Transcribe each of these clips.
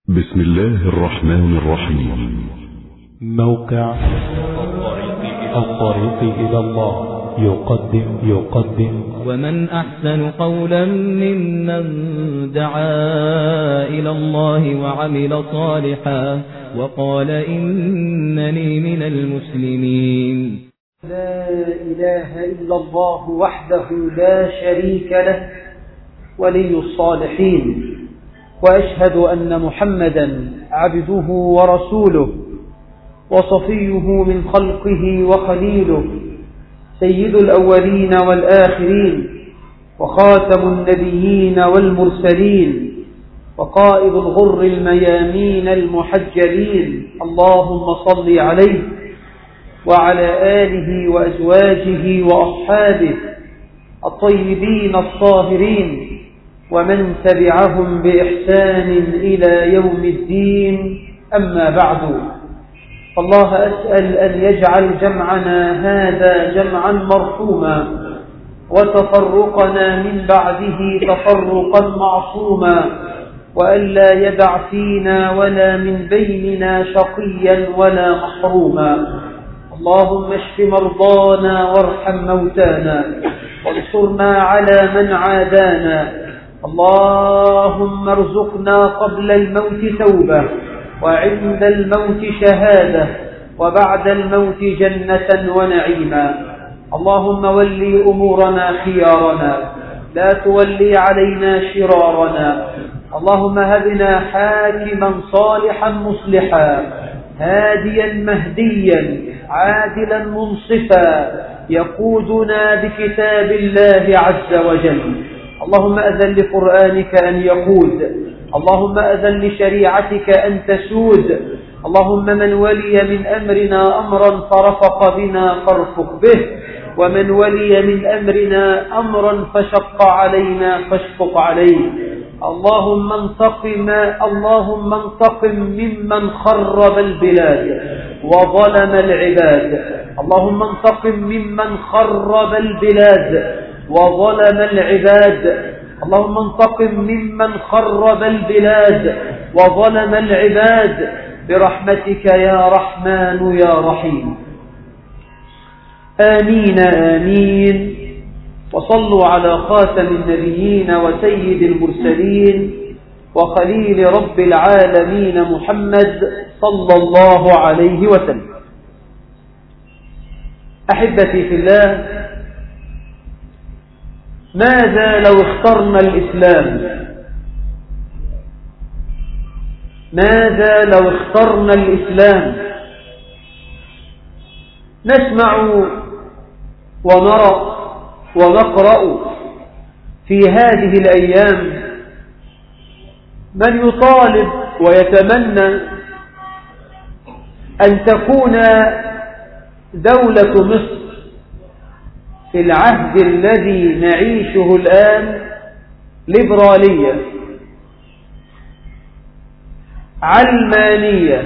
بسم الله الرحمن الرحيم موقع الطريق إلى الله يقدم يقدم ومن أحسن قولا ممن دعا إلى الله وعمل صالحا وقال إنني من المسلمين لا إله إلا الله وحده لا شريك له ولي الصالحين وأشهد أن محمدا عبده ورسوله وصفيه من خلقه وخليله سيد الأولين والآخرين وخاتم النبيين والمرسلين وقائد الغر الميامين المحجلين اللهم صل عليه وعلى آله وأزواجه وأصحابه الطيبين الطاهرين ومن تبعهم بإحسان إلى يوم الدين أما بعد فالله أسأل أن يجعل جمعنا هذا جمعا مرحوما وتفرقنا من بعده تفرقا معصوما وألا يدع فينا ولا من بيننا شقيا ولا محروما اللهم اشف مرضانا وارحم موتانا وانصرنا على من عادانا اللهم ارزقنا قبل الموت توبة وعند الموت شهادة وبعد الموت جنة ونعيما اللهم ولي أمورنا خيارنا لا تولي علينا شرارنا اللهم هبنا حاكما صالحا مصلحا هاديا مهديا عادلا منصفا يقودنا بكتاب الله عز وجل اللهم أذن لقرآنك أن يقود اللهم أذن لشريعتك أن تسود اللهم من ولي من أمرنا أمرا فرفق بنا فارفق به ومن ولي من أمرنا أمرا فشق علينا فاشفق عليه اللهم انتقم اللهم انتقم ممن خرب البلاد وظلم العباد اللهم انتقم ممن خرب البلاد وظلم العباد اللهم انتقم ممن خرب البلاد وظلم العباد برحمتك يا رحمن يا رحيم آمين آمين وصلوا على خاتم النبيين وسيد المرسلين وخليل رب العالمين محمد صلى الله عليه وسلم أحبتي في الله ماذا لو اخترنا الإسلام ماذا لو اخترنا الإسلام نسمع ونرى ونقرأ في هذه الأيام من يطالب ويتمنى أن تكون دولة مصر في العهد الذي نعيشه الآن ليبرالية علمانية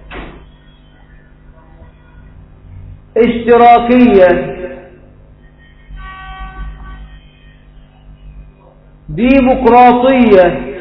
اشتراكية ديمقراطية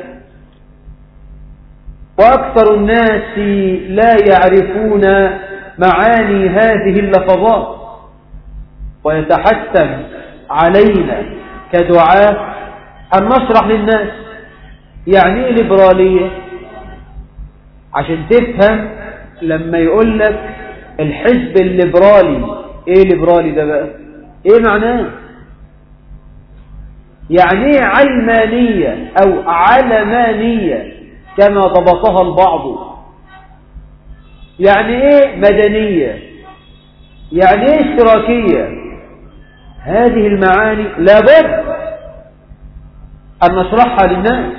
وأكثر الناس لا يعرفون معاني هذه اللفظات ويتحتم علينا كدعاة أن نشرح للناس يعني ايه ليبرالية عشان تفهم لما يقول لك الحزب الليبرالي ايه ليبرالي ده بقى ايه معناه يعني ايه علمانية او علمانية كما ضبطها البعض يعني ايه مدنية يعني ايه اشتراكية هذه المعاني لابد أن نشرحها للناس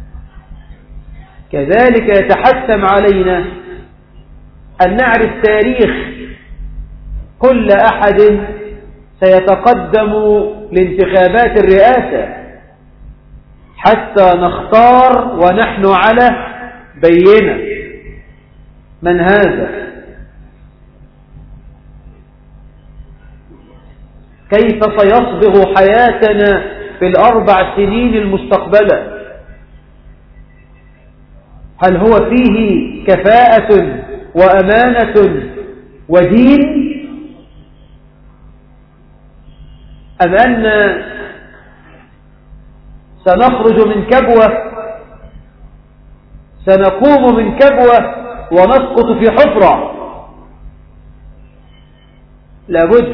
كذلك يتحتم علينا أن نعرف تاريخ كل أحد سيتقدم لانتخابات الرئاسة حتى نختار ونحن على بينة من هذا كيف سيصبغ حياتنا في الأربع سنين المستقبلة هل هو فيه كفاءة وأمانة ودين أم أن سنخرج من كبوة سنقوم من كبوة ونسقط في حفرة لابد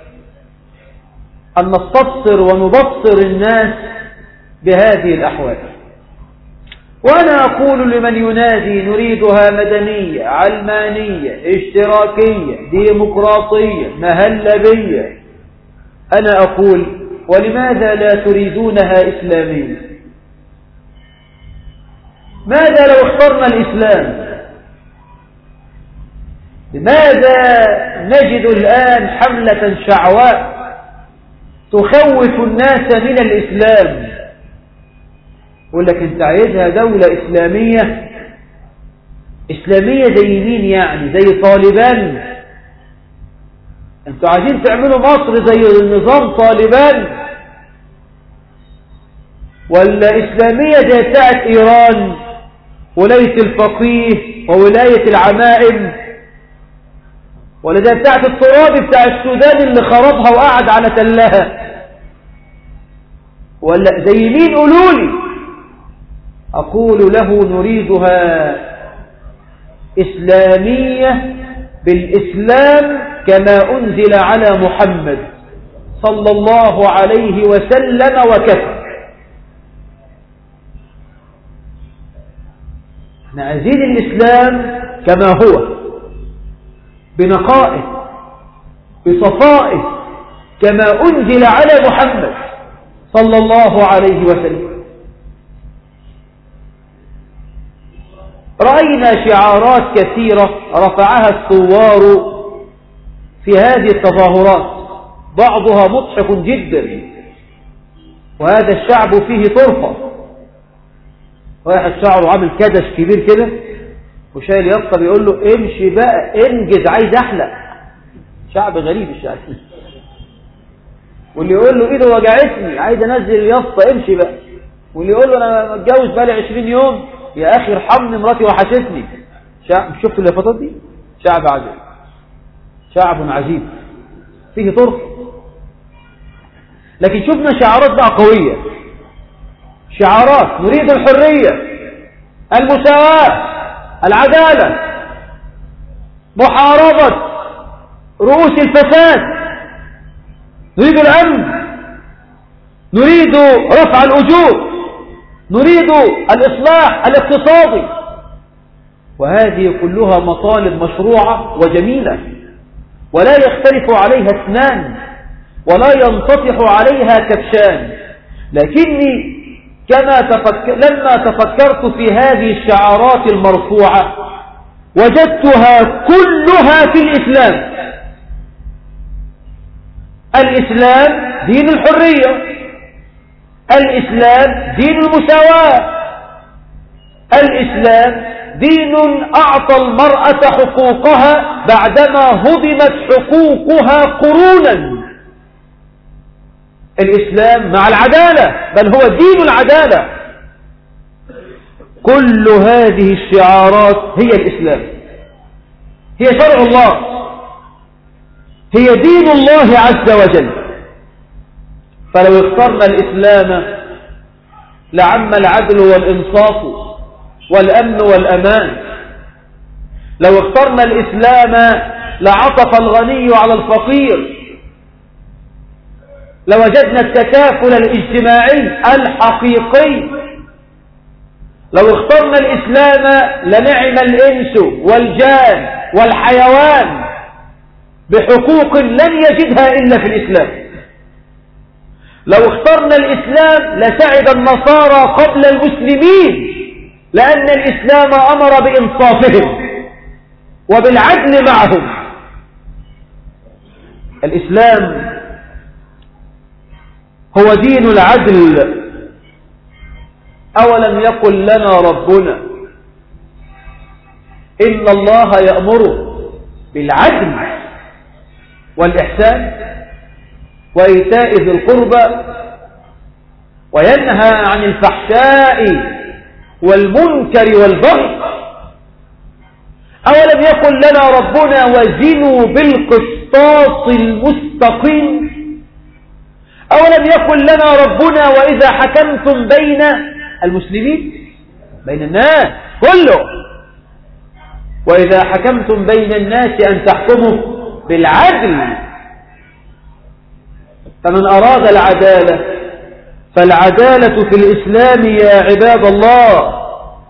أن نستبصر ونبصر الناس بهذه الأحوال وأنا أقول لمن ينادي نريدها مدنية علمانية اشتراكية ديمقراطية مهلبية أنا أقول ولماذا لا تريدونها إسلامية ماذا لو اخترنا الإسلام لماذا نجد الآن حملة شعواء تخوف الناس من الإسلام يقول لك انت عايزها دولة إسلامية إسلامية زي مين يعني زي طالبان انتوا عايزين تعملوا مصر زي النظام طالبان ولا إسلامية زي بتاعت إيران ولاية الفقيه وولاية العمائم ولا زي بتاعت التراب بتاع السودان اللي خربها وقعد على تلها ولا زي مين قولولي أقول له نريدها إسلامية بالإسلام كما أنزل على محمد صلى الله عليه وسلم وكفى احنا عايزين الإسلام كما هو بنقائه بصفائه كما أنزل على محمد صلى الله عليه وسلم رأينا شعارات كثيرة رفعها الثوار في هذه التظاهرات بعضها مضحك جدا وهذا الشعب فيه طرفة واحد شعره عامل كدش كبير كده وشايل يافطه بيقول له امشي بقى انجز عايز احلق شعب غريب الشعب واللي يقول له ايده وجعتني عايز انزل اليافطه امشي بقى واللي يقول له انا متجوز بقالي 20 يوم يا اخي ارحمني مراتي وحشتني شعب شفتوا اليافطات دي شعب عجيب شعب عجيب فيه طرف لكن شفنا شعارات بقى قوية شعارات نريد الحرية المساواة العدالة محاربة رؤوس الفساد نريد الأمن نريد رفع الأجور نريد الإصلاح الاقتصادي وهذه كلها مطالب مشروعة وجميلة ولا يختلف عليها اثنان ولا ينتطح عليها كبشان لكني كما تفكر لما تفكرت في هذه الشعارات المرفوعة وجدتها كلها في الإسلام الإسلام دين الحرية الإسلام دين المساواة الإسلام دين أعطى المرأة حقوقها بعدما هضمت حقوقها قرونا الإسلام مع العدالة بل هو دين العدالة كل هذه الشعارات هي الإسلام هي شرع الله هي دين الله عز وجل فلو اخترنا الإسلام لعم العدل والإنصاف والأمن والأمان لو اخترنا الإسلام لعطف الغني على الفقير لوجدنا التكافل الاجتماعي الحقيقي لو اخترنا الإسلام لنعم الإنس والجان والحيوان بحقوق لن يجدها إلا في الإسلام لو اخترنا الإسلام لسعد النصارى قبل المسلمين لأن الإسلام أمر بإنصافهم وبالعدل معهم الإسلام هو دين العدل أولم يقل لنا ربنا إن الله يأمر بالعدل والإحسان وإيتاء ذي القربى وينهى عن الفحشاء والمنكر والبغي أولم يقل لنا ربنا وزنوا بالقسطاس المستقيم أولم يقل لنا ربنا وإذا حكمتم بين المسلمين بين الناس كله وإذا حكمتم بين الناس أن تحكموا بالعدل فمن أراد العدالة فالعدالة في الإسلام يا عباد الله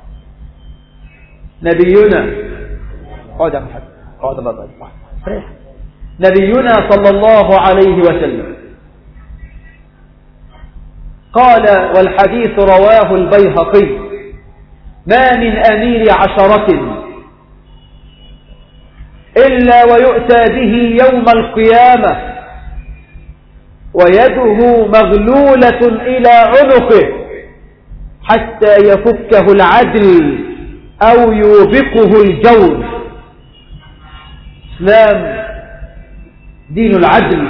نبينا اقعد يا محمد اقعد بابا نبينا صلى الله عليه وسلم قال والحديث رواه البيهقي ما من أمير عشرة إلا ويؤتى به يوم القيامة ويده مغلولة إلى عنقه حتى يفكه العدل أو يوبقه الجور إسلام دين العدل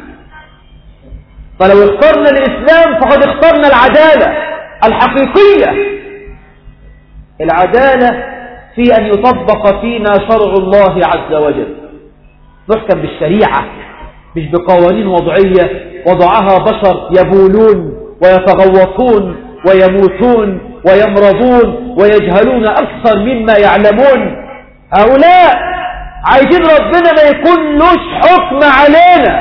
فلو اخترنا الإسلام فقد اخترنا العدالة الحقيقية العدالة في أن يطبق فينا شرع الله عز وجل نحكم بالشريعة مش بقوانين وضعية وضعها بشر يبولون ويتغوطون ويموتون ويمرضون ويجهلون أكثر مما يعلمون هؤلاء عايزين ربنا ما يكون لش حكم علينا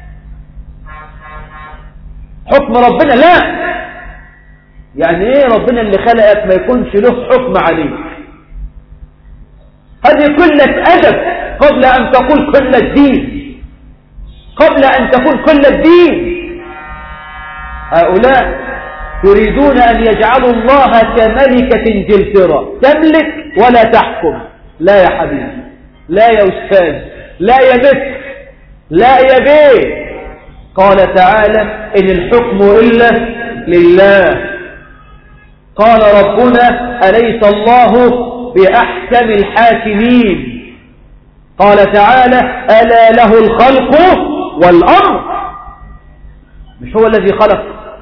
حكم ربنا لا يعني ايه ربنا اللي خلقك ما يكونش له حكم عليك هذه قلة أدب قبل أن تقول قلة الدين قبل أن تكون كل الدين هؤلاء يريدون أن يجعلوا الله كملكة جلترة تملك ولا تحكم لا يا حبيبي لا يا أستاذ لا يا مصر لا يا بيه قال تعالى إن الحكم إلا لله قال ربنا أليس الله بأحكم الحاكمين قال تعالى ألا له الخلق والأمر مش هو الذي خلق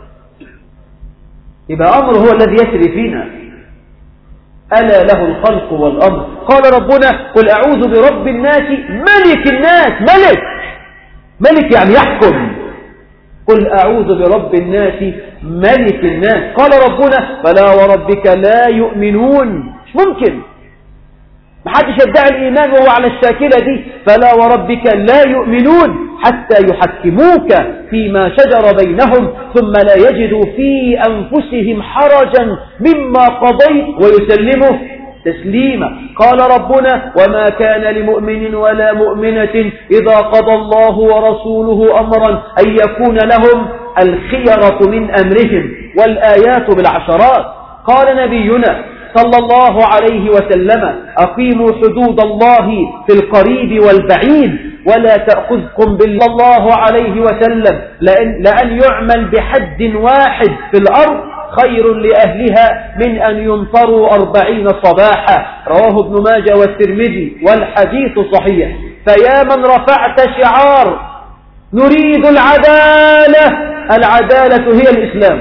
يبقى أمر هو الذي يسري فينا ألا له الخلق والأمر قال ربنا قل أعوذ برب الناس ملك الناس ملك ملك يعني يحكم قل أعوذ برب الناس ملك الناس قال ربنا فلا وربك لا يؤمنون مش ممكن محدش يدعي الإيمان وهو على الشاكلة دي فلا وربك لا يؤمنون حتى يحكموك فيما شجر بينهم ثم لا يجدوا في أنفسهم حرجا مما قضيت ويسلموا تسليما قال ربنا وما كان لمؤمن ولا مؤمنة إذا قضى الله ورسوله أمرا أن يكون لهم الخيرة من أمرهم والآيات بالعشرات قال نبينا صلى الله عليه وسلم أقيموا حدود الله في القريب والبعيد ولا تأخذكم بالله عليه وسلم لأن, لأن يعمل بحد واحد في الأرض خير لأهلها من أن ينطروا أربعين صباحا رواه ابن ماجه والترمذي والحديث صحيح فيا من رفعت شعار نريد العدالة العدالة هي الإسلام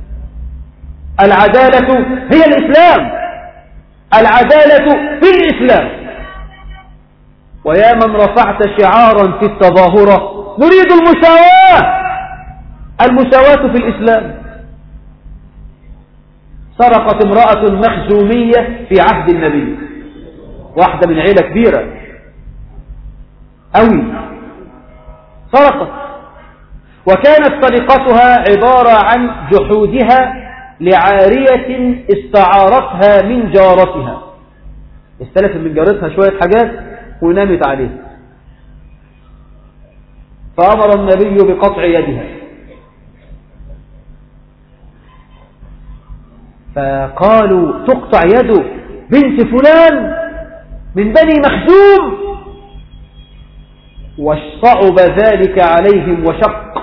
العدالة هي الإسلام العدالة في الإسلام ويا من رفعت شعارا في التظاهرة نريد المساواة المساواة في الإسلام سرقت امرأة مخزومية في عهد النبي واحدة من عيلة كبيرة أوي سرقت وكانت سرقتها عبارة عن جحودها لعارية استعارتها من جارتها استلفت من جارتها شوية حاجات ونامت عليه فأمر النبي بقطع يدها فقالوا تقطع يد بنت فلان من بني مخزوم وصعب ذلك عليهم وشق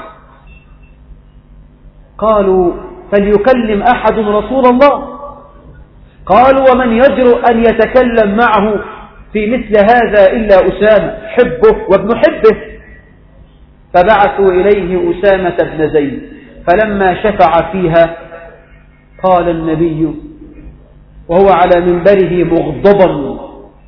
قالوا فليكلم أحد رسول الله قالوا ومن يجرؤ أن يتكلم معه في مثل هذا إلا أسامة حبه وابن حبه فبعثوا إليه أسامة بن زيد فلما شفع فيها قال النبي وهو على منبره مغضبا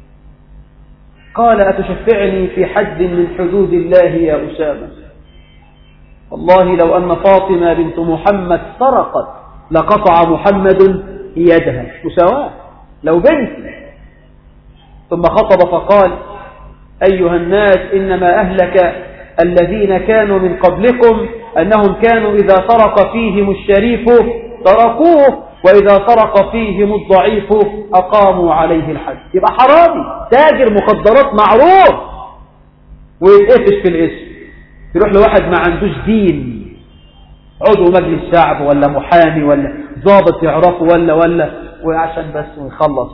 قال أتشفعني في حد من حدود الله يا أسامة والله لو أن فاطمة بنت محمد سرقت لقطع محمد يدها مساواة لو بنتي ثم خطب فقال أيها الناس إنما أهلك الذين كانوا من قبلكم أنهم كانوا إذا سرق فيهم الشريف تركوه وإذا سرق فيهم الضعيف أقاموا عليه الحد يبقى حرامي تاجر مخدرات معروف ويتقفش في الاسم يروح لواحد ما عندوش دين عضو مجلس شعب ولا محامي ولا ضابط يعرفه ولا ولا وعشان بس ويخلص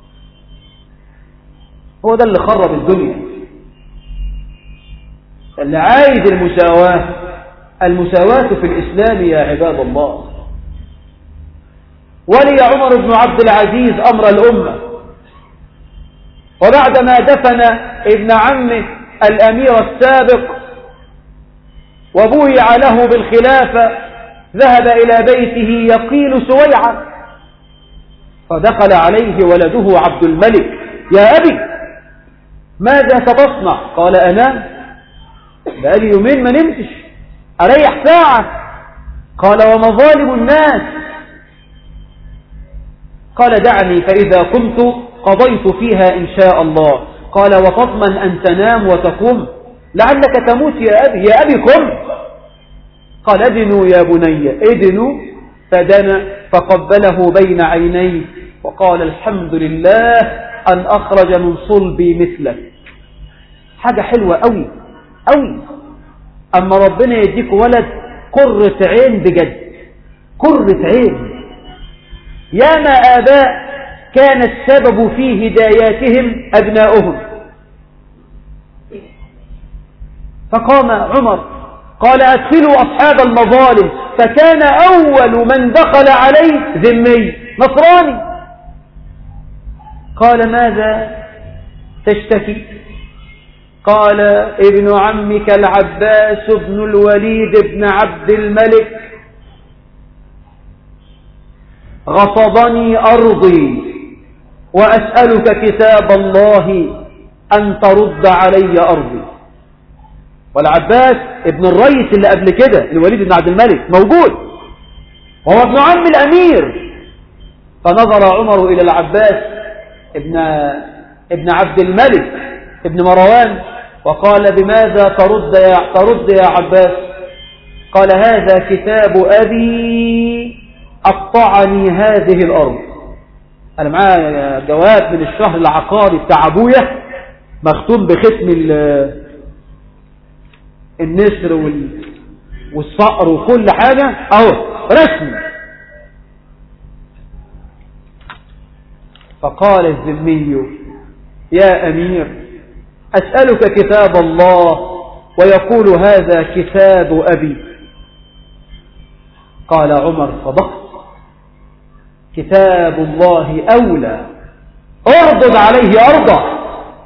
هو ده اللي خرب الدنيا اللي عايز المساواة المساواة في الإسلام يا عباد الله ولي عمر بن عبد العزيز أمر الأمة وبعدما دفن ابن عمه الأمير السابق وبويع له بالخلافة ذهب إلى بيته يقيل سويعا فدخل عليه ولده عبد الملك يا أبي ماذا ستصنع قال أنام بقالي يومين ما نمتش أريح ساعة قال ومظالم الناس قال دعني فإذا كنت قضيت فيها إن شاء الله قال وتضمن أن تنام وتقوم لعلك تموت يا أبي يا أبي قم قال ادنوا يا بني ادنوا فدنا فقبله بين عينيه وقال الحمد لله أن أخرج من صلبي مثلك حاجة حلوة أوي أوي أما ربنا يديك ولد قرة عين بجد قرة عين ياما آباء كان السبب في هداياتهم أبناؤهم فقام عمر قال أدخلوا أصحاب المظالم فكان أول من دخل عليه ذمي نصراني قال ماذا تشتكي قال ابن عمك العباس بن الوليد بن عبد الملك غصبني أرضي وأسألك كتاب الله أن ترد علي أرضي والعباس ابن الرئيس اللي قبل كده الوليد بن عبد الملك موجود وهو ابن عم الأمير فنظر عمر إلى العباس ابن, ابن عبد الملك ابن مروان وقال بماذا ترد يا, ترد يا عباس قال هذا كتاب أبي قطعني هذه الأرض أنا معايا جواب من الشهر العقاري بتاع أبويا مختوم بختم النسر والصقر وكل حاجة أهو رسمي فقال الذمي يا أمير أسألك كتاب الله ويقول هذا كتاب أبي قال عمر صدقت كتاب الله أولى ارضد عليه أرضه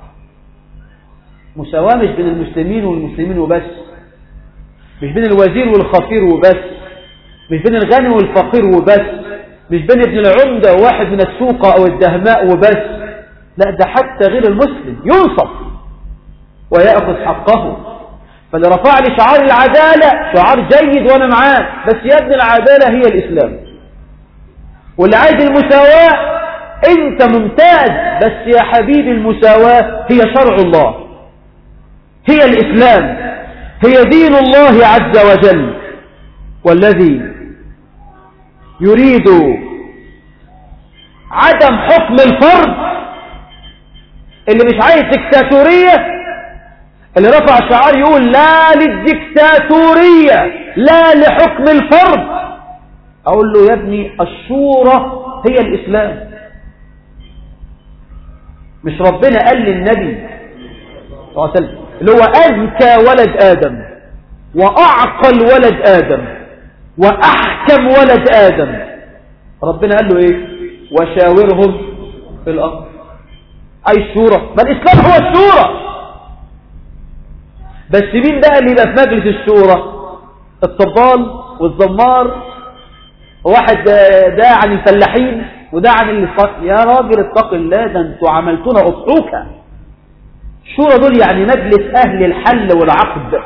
مساواة مش بين المسلمين والمسلمين وبس مش بين الوزير والخطير وبس مش بين الغني والفقير وبس مش بين ابن العمدة وواحد من السوق أو الدهماء وبس لا ده حتى غير المسلم ينصف ويأخذ حقه فاللي رفع لي شعار العدالة شعار جيد وأنا معاه بس يا ابن العدالة هي الإسلام واللي عايز المساواة انت ممتاز بس يا حبيبي المساواة هي شرع الله هي الإسلام هي دين الله عز وجل والذي يريد عدم حكم الفرد اللي مش عايز ديكتاتورية اللي رفع شعار يقول لا للديكتاتورية لا لحكم الفرد أقول له يا ابني الشورى هي الإسلام مش ربنا قال للنبي صلى الله عليه وسلم اللي هو أذكى ولد آدم وأعقل ولد آدم وأحكم ولد آدم ربنا قال له إيه وشاورهم في الأمر أي الشورى ما الإسلام هو الشورى بس مين بقى اللي يبقى في مجلس الشورى الطبال والزمار واحد ده عن الفلاحين وده عن اللي يا راجل اتق الله ده انتوا عملتونا أضحوكة الشورى دول يعني مجلس أهل الحل والعقد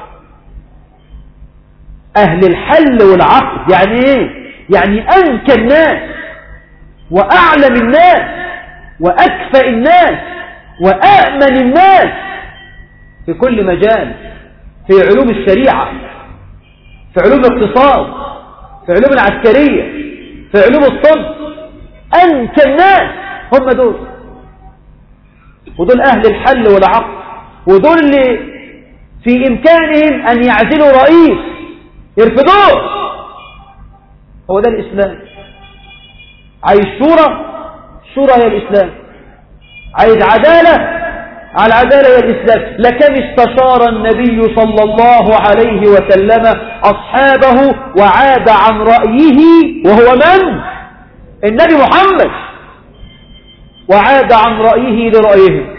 أهل الحل والعقد يعني إيه يعني أنكى الناس وأعلم الناس وأكفى الناس وأأمن الناس في كل مجال في علوم الشريعة في علوم الاقتصاد في علوم العسكرية في علوم الطب أنكى الناس هم دول ودول أهل الحل والعقد ودول اللي في إمكانهم أن يعزلوا رئيس يرفضوه هو ده الإسلام عايز شورى شورى هي الإسلام عايز عدالة على العدالة هي الإسلام لكم استشار النبي صلى الله عليه وسلم أصحابه وعاد عن رأيه وهو من؟ النبي محمد وعاد عن رأيه لرأيهم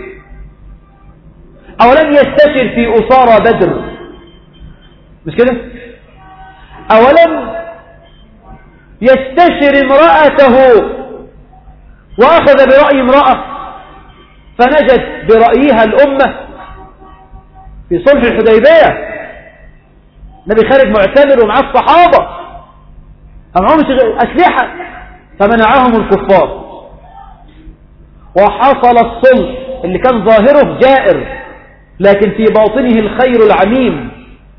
أولم يستشر في أسارى بدر مش كده أولم يستشر امرأته وأخذ برأي امرأة فنجت برأيها الأمة في صلح الحديبية النبي خارج معتمر ومعاه الصحابة معهم أسلحة فمنعهم الكفار وحصل الصلح اللي كان ظاهره جائر لكن في باطنه الخير العميم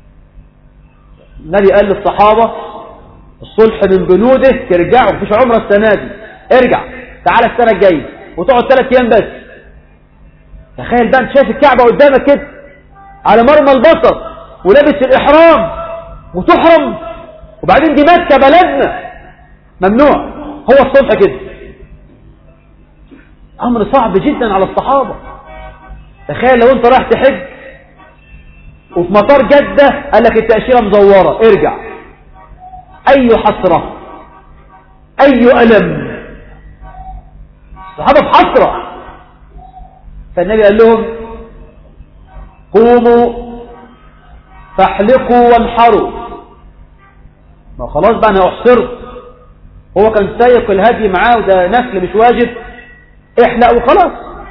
النبي قال للصحابة الصلح من بنوده ترجعوا مفيش عمره السنة دي ارجع تعال السنة الجاية وتقعد ثلاث ايام بس تخيل بقى انت شايف الكعبة قدامك كده على مرمى البصر ولابس الإحرام وتحرم وبعدين دي مكة بلدنا ممنوع هو الصلح كده أمر صعب جدا على الصحابة تخيل لو انت رايح تحج وفي مطار جدة قال لك التأشيرة مزورة ارجع أي حسرة أي ألم الصحابة في حسرة فالنبي قال لهم قوموا فاحلقوا وانحروا ما خلاص بقى انا احصرت هو كان سايق الهدي معاه وده نسل مش واجب احلق وخلاص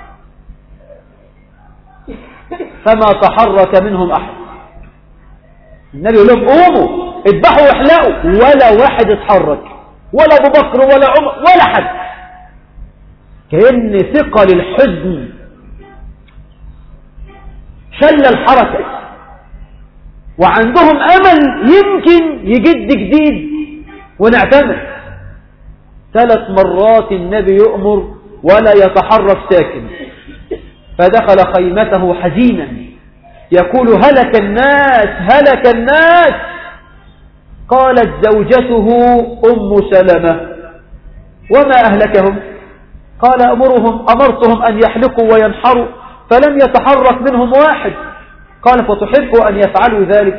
فما تحرك منهم احد النبي يقول لهم قوموا اذبحوا واحلقوا ولا واحد اتحرك ولا ابو بكر ولا عمر ولا حد كأن ثقل الحزن شل الحركة وعندهم أمل يمكن يجد جديد ونعتمد ثلاث مرات النبي يؤمر ولا يتحرك ساكن فدخل خيمته حزينا يقول هلك الناس هلك الناس قالت زوجته أم سلمة وما أهلكهم قال أمرهم أمرتهم أن يحلقوا وينحروا فلم يتحرك منهم واحد قال فتحب أن يفعلوا ذلك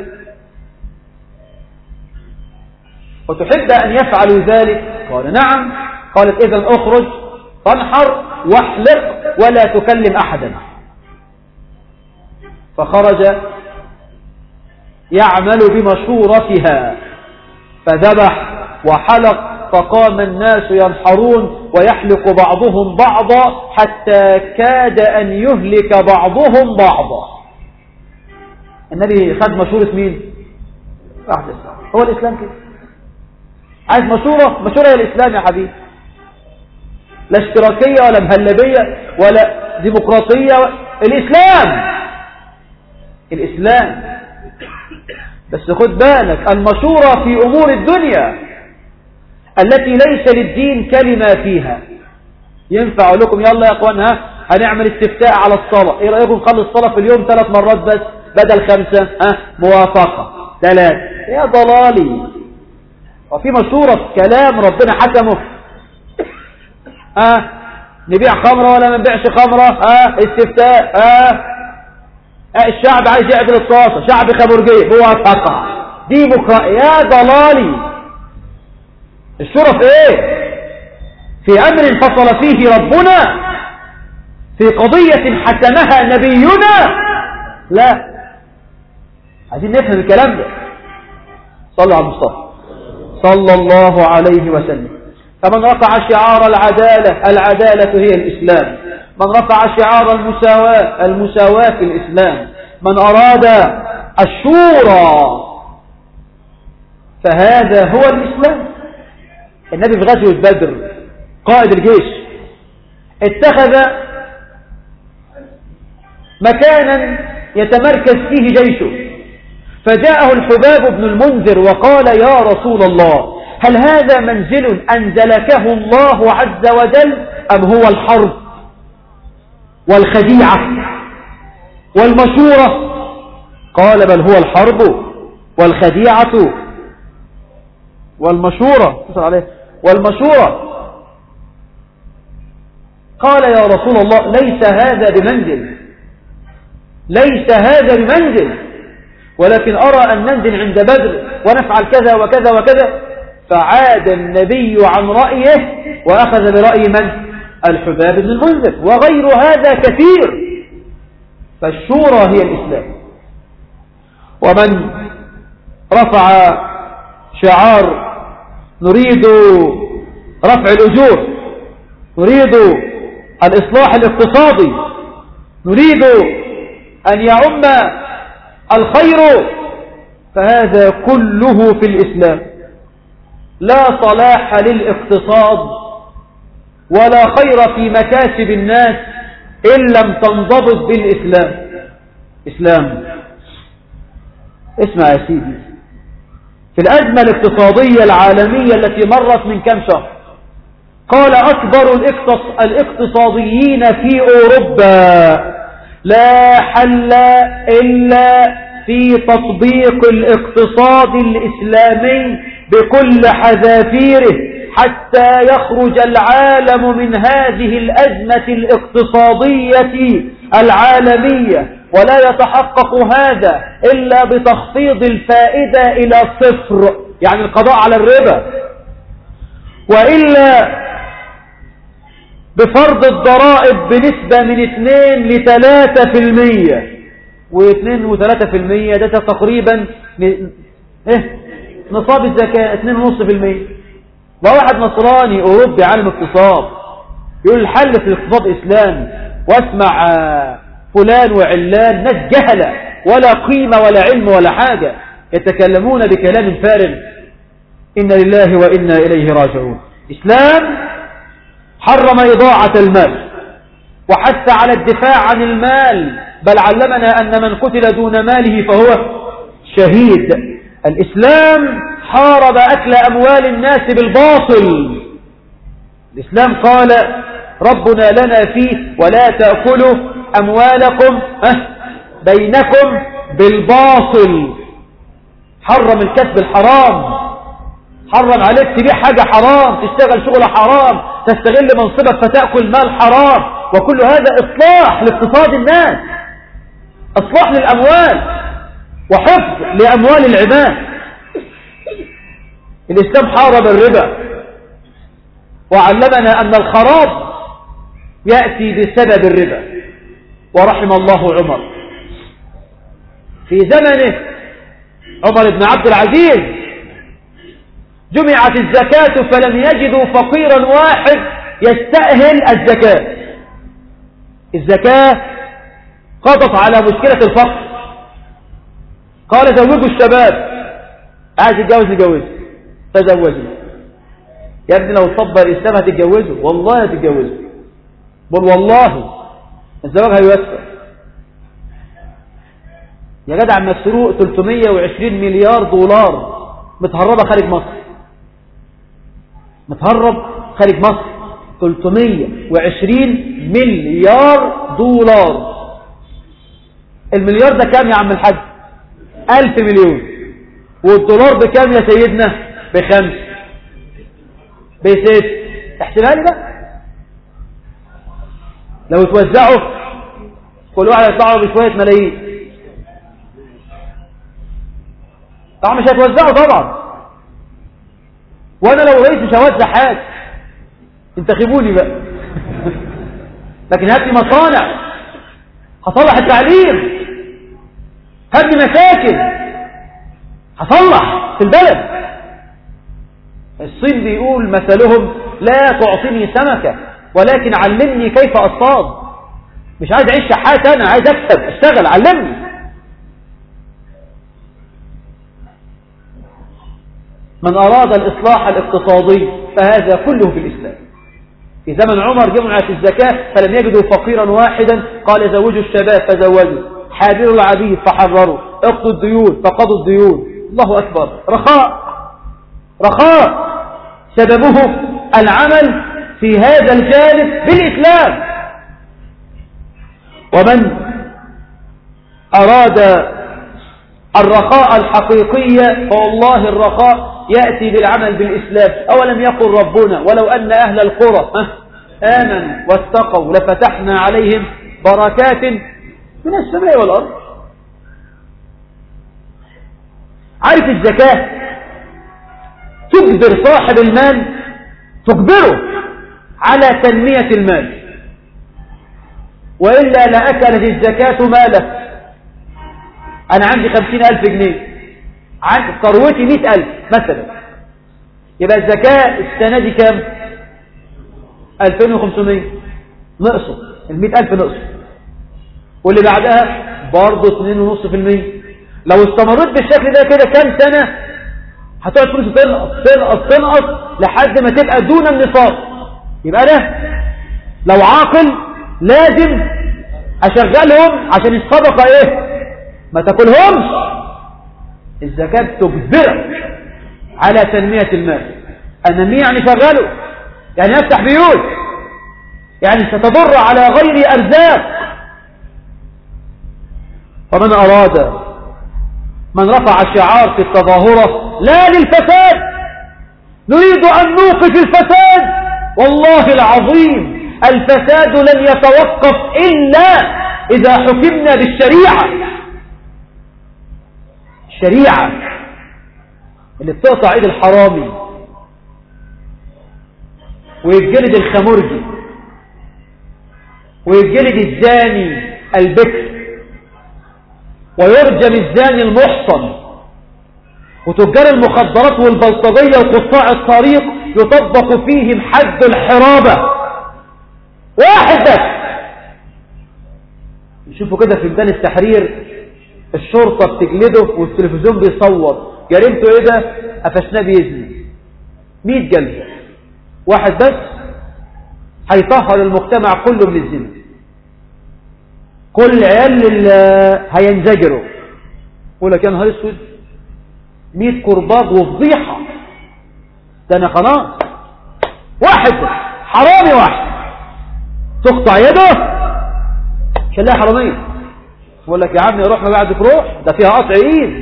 وتحب أن يفعلوا ذلك قال نعم قالت إذا أخرج فانحر واحلق ولا تكلم أحدا فخرج يعمل بمشورتها فذبح وحلق فقام الناس ينحرون ويحلق بعضهم بعضا حتى كاد أن يهلك بعضهم بعضا النبي خد مشورة مين واحد الإسلام هو الإسلام كده عايز مشورة مشورة الإسلام يا حبيبي لا اشتراكية ولا مهلبية ولا ديمقراطية و... الإسلام الإسلام بس خد بالك المشورة في أمور الدنيا التي ليس للدين كلمة فيها ينفع لكم يلا يا اخوان ها هنعمل استفتاء على الصلاة ايه رأيكم نخلي الصلاة في اليوم ثلاث مرات بس بدل خمسة ها موافقة ثلاث يا ضلالي وفي مشورة كلام ربنا حكمه ها نبيع خمرة ولا ما نبيعش خمرة ها استفتاء ها الشعب عايز يعدل الصلاة شعب خبرجي موافقة ديمقراطية يا ضلالي الشرف ايه في امر فصل فيه ربنا في قضية حسمها نبينا لا عايزين نفهم الكلام ده صلوا على المصطفى صلى الله عليه وسلم فمن رفع شعار العدالة العدالة هي الإسلام من رفع شعار المساواة المساواة في الإسلام من أراد الشورى فهذا هو الإسلام النبي في غزوة بدر قائد الجيش اتخذ مكانا يتمركز فيه جيشه فجاءه الحباب بن المنذر وقال يا رسول الله هل هذا منزل أنزلكه الله عز وجل أم هو الحرب والخديعة والمشورة قال بل هو الحرب والخديعة والمشورة والمشورة قال يا رسول الله ليس هذا بمنزل ليس هذا بمنزل ولكن أرى أن ننزل عند بدر ونفعل كذا وكذا وكذا فعاد النبي عن رأيه وأخذ برأي من؟ الحباب بن المنذر وغير هذا كثير فالشورى هي الإسلام ومن رفع شعار نريد رفع الأجور نريد الإصلاح الاقتصادي نريد أن يعم الخير فهذا كله في الإسلام لا صلاح للاقتصاد ولا خير في مكاسب الناس إن لم تنضبط بالإسلام إسلام اسمع يا سيدي في الأزمة الاقتصادية العالمية التي مرت من كم شهر قال أكبر الاقتصاديين في أوروبا لا حل إلا في تطبيق الاقتصاد الإسلامي بكل حذافيره حتى يخرج العالم من هذه الأزمة الاقتصادية العالمية ولا يتحقق هذا إلا بتخفيض الفائدة إلى صفر يعني القضاء على الربا وإلا بفرض الضرائب بنسبة من 2 ل 3% و2 و 3% ده تقريبا ايه نصاب الزكاة 2.5% وواحد نصراني أوروبي عالم اقتصاد يقول الحل في الاقتصاد إسلامي واسمع فلان وعلان ناس جهلة ولا قيمة ولا علم ولا حاجة يتكلمون بكلام فارغ إن لله وإنا إليه راجعون إسلام حرم إضاعة المال وحث على الدفاع عن المال بل علمنا أن من قتل دون ماله فهو شهيد الإسلام حارب أكل أموال الناس بالباطل الإسلام قال ربنا لنا فيه ولا تأكلوا أموالكم بينكم بالباطل حرم الكسب الحرام حرم عليك تبيع حاجة حرام تشتغل شغل حرام تستغل منصبك فتأكل مال حرام وكل هذا إصلاح لاقتصاد الناس إصلاح للأموال وحفظ لأموال العباد الإسلام حارب الربا وعلمنا أن الخراب يأتي بسبب الربا ورحم الله عمر في زمنه عمر بن عبد العزيز جمعت الزكاة فلم يجدوا فقيرا واحد يستأهل الزكاة الزكاة قضت على مشكلة الفقر قال زوجوا الشباب عايز يتجوز يجوز تزوجوا يا ابني لو صب الإسلام هتتجوزه والله هتتجوزه بل والله الزواج هيوسع يا جدع مسروق 320 مليار دولار متهربة خارج مصر متهرب خارج مصر 320 مليار دولار المليار ده كام يا عم الحاج ألف مليون والدولار بكام يا سيدنا بخمس بست احسبها لي بقى لو توزعوا كل واحد يطلعوا بشوية ملايين طبعا مش هتوزعوا طبعا وانا لو رئيس مش هوزع حاجه انتخبوني بقى لكن هات لي مصانع هصلح التعليم هات لي مساكن هصلح في البلد الصين بيقول مثلهم لا تعطيني سمكة ولكن علمني كيف أصطاد مش عايز أعيش شحات أنا عايز أكسب أشتغل علمني من أراد الإصلاح الاقتصادي فهذا كله في الإسلام في زمن عمر جمعت الزكاة فلم يجدوا فقيرا واحدا قال زوجوا الشباب فزوجوا حابروا العبيد فحرروا اقضوا الديون فقضوا الديون الله أكبر رخاء رخاء سببه العمل في هذا الجانب بالإسلام ومن أراد الرخاء الحقيقية فوالله الرخاء يأتي بالعمل بالإسلام أولم يقل ربنا ولو أن أهل القرى آمنوا واتقوا لفتحنا عليهم بركات من السماء والأرض عارف الزكاة تجبر صاحب المال تجبره على تنمية المال وإلا لأكلت الزكاة ماله أنا عندي خمسين ألف جنيه عن ثروتي مئة ألف مثلا يبقى الزكاة السنة دي كام ألفين وخمسمية نقصوا المئة ألف نقصوا واللي بعدها برضه اتنين ونص في المية لو استمرت بالشكل ده كده كام سنة هتقعد فلوس تنقص تنقص تنقص لحد ما تبقى دون النصاب يبقى ده لو عاقل لازم اشغلهم عشان الصدقة ايه ما تاكلهمش الزكاة تجبرك على تنمية المال النمية يعني شغله يعني يفتح بيوت يعني ستضر على غير أرزاق فمن أراد من رفع شعار في التظاهرة لا للفساد نريد أن نوقف الفساد والله العظيم الفساد لن يتوقف إلا إذا حكمنا بالشريعة الشريعة اللي بتقطع ايد الحرامي ويتجلد الخمرجي ويتجلد الزاني البكر ويرجم الزاني المحصن وتجار المخدرات والبلطجية وقطاع الطريق يطبق فيهم حد الحرابة واحد بس نشوفوا كده في ميدان التحرير الشرطة بتجلده والتلفزيون بيصور جريمته ايه ده قفشناه بيزني 100 جلدة واحد بس هيطهر المجتمع كله من الزنا كل عيال هينزجروا يقول لك يا نهار اسود 100 كرباج وفضيحة ده انا خلاص واحد حرامي واحد تقطع يده خليها حراميه يقول لك يا عمي روح ما بعدك روح ده فيها قطع ايد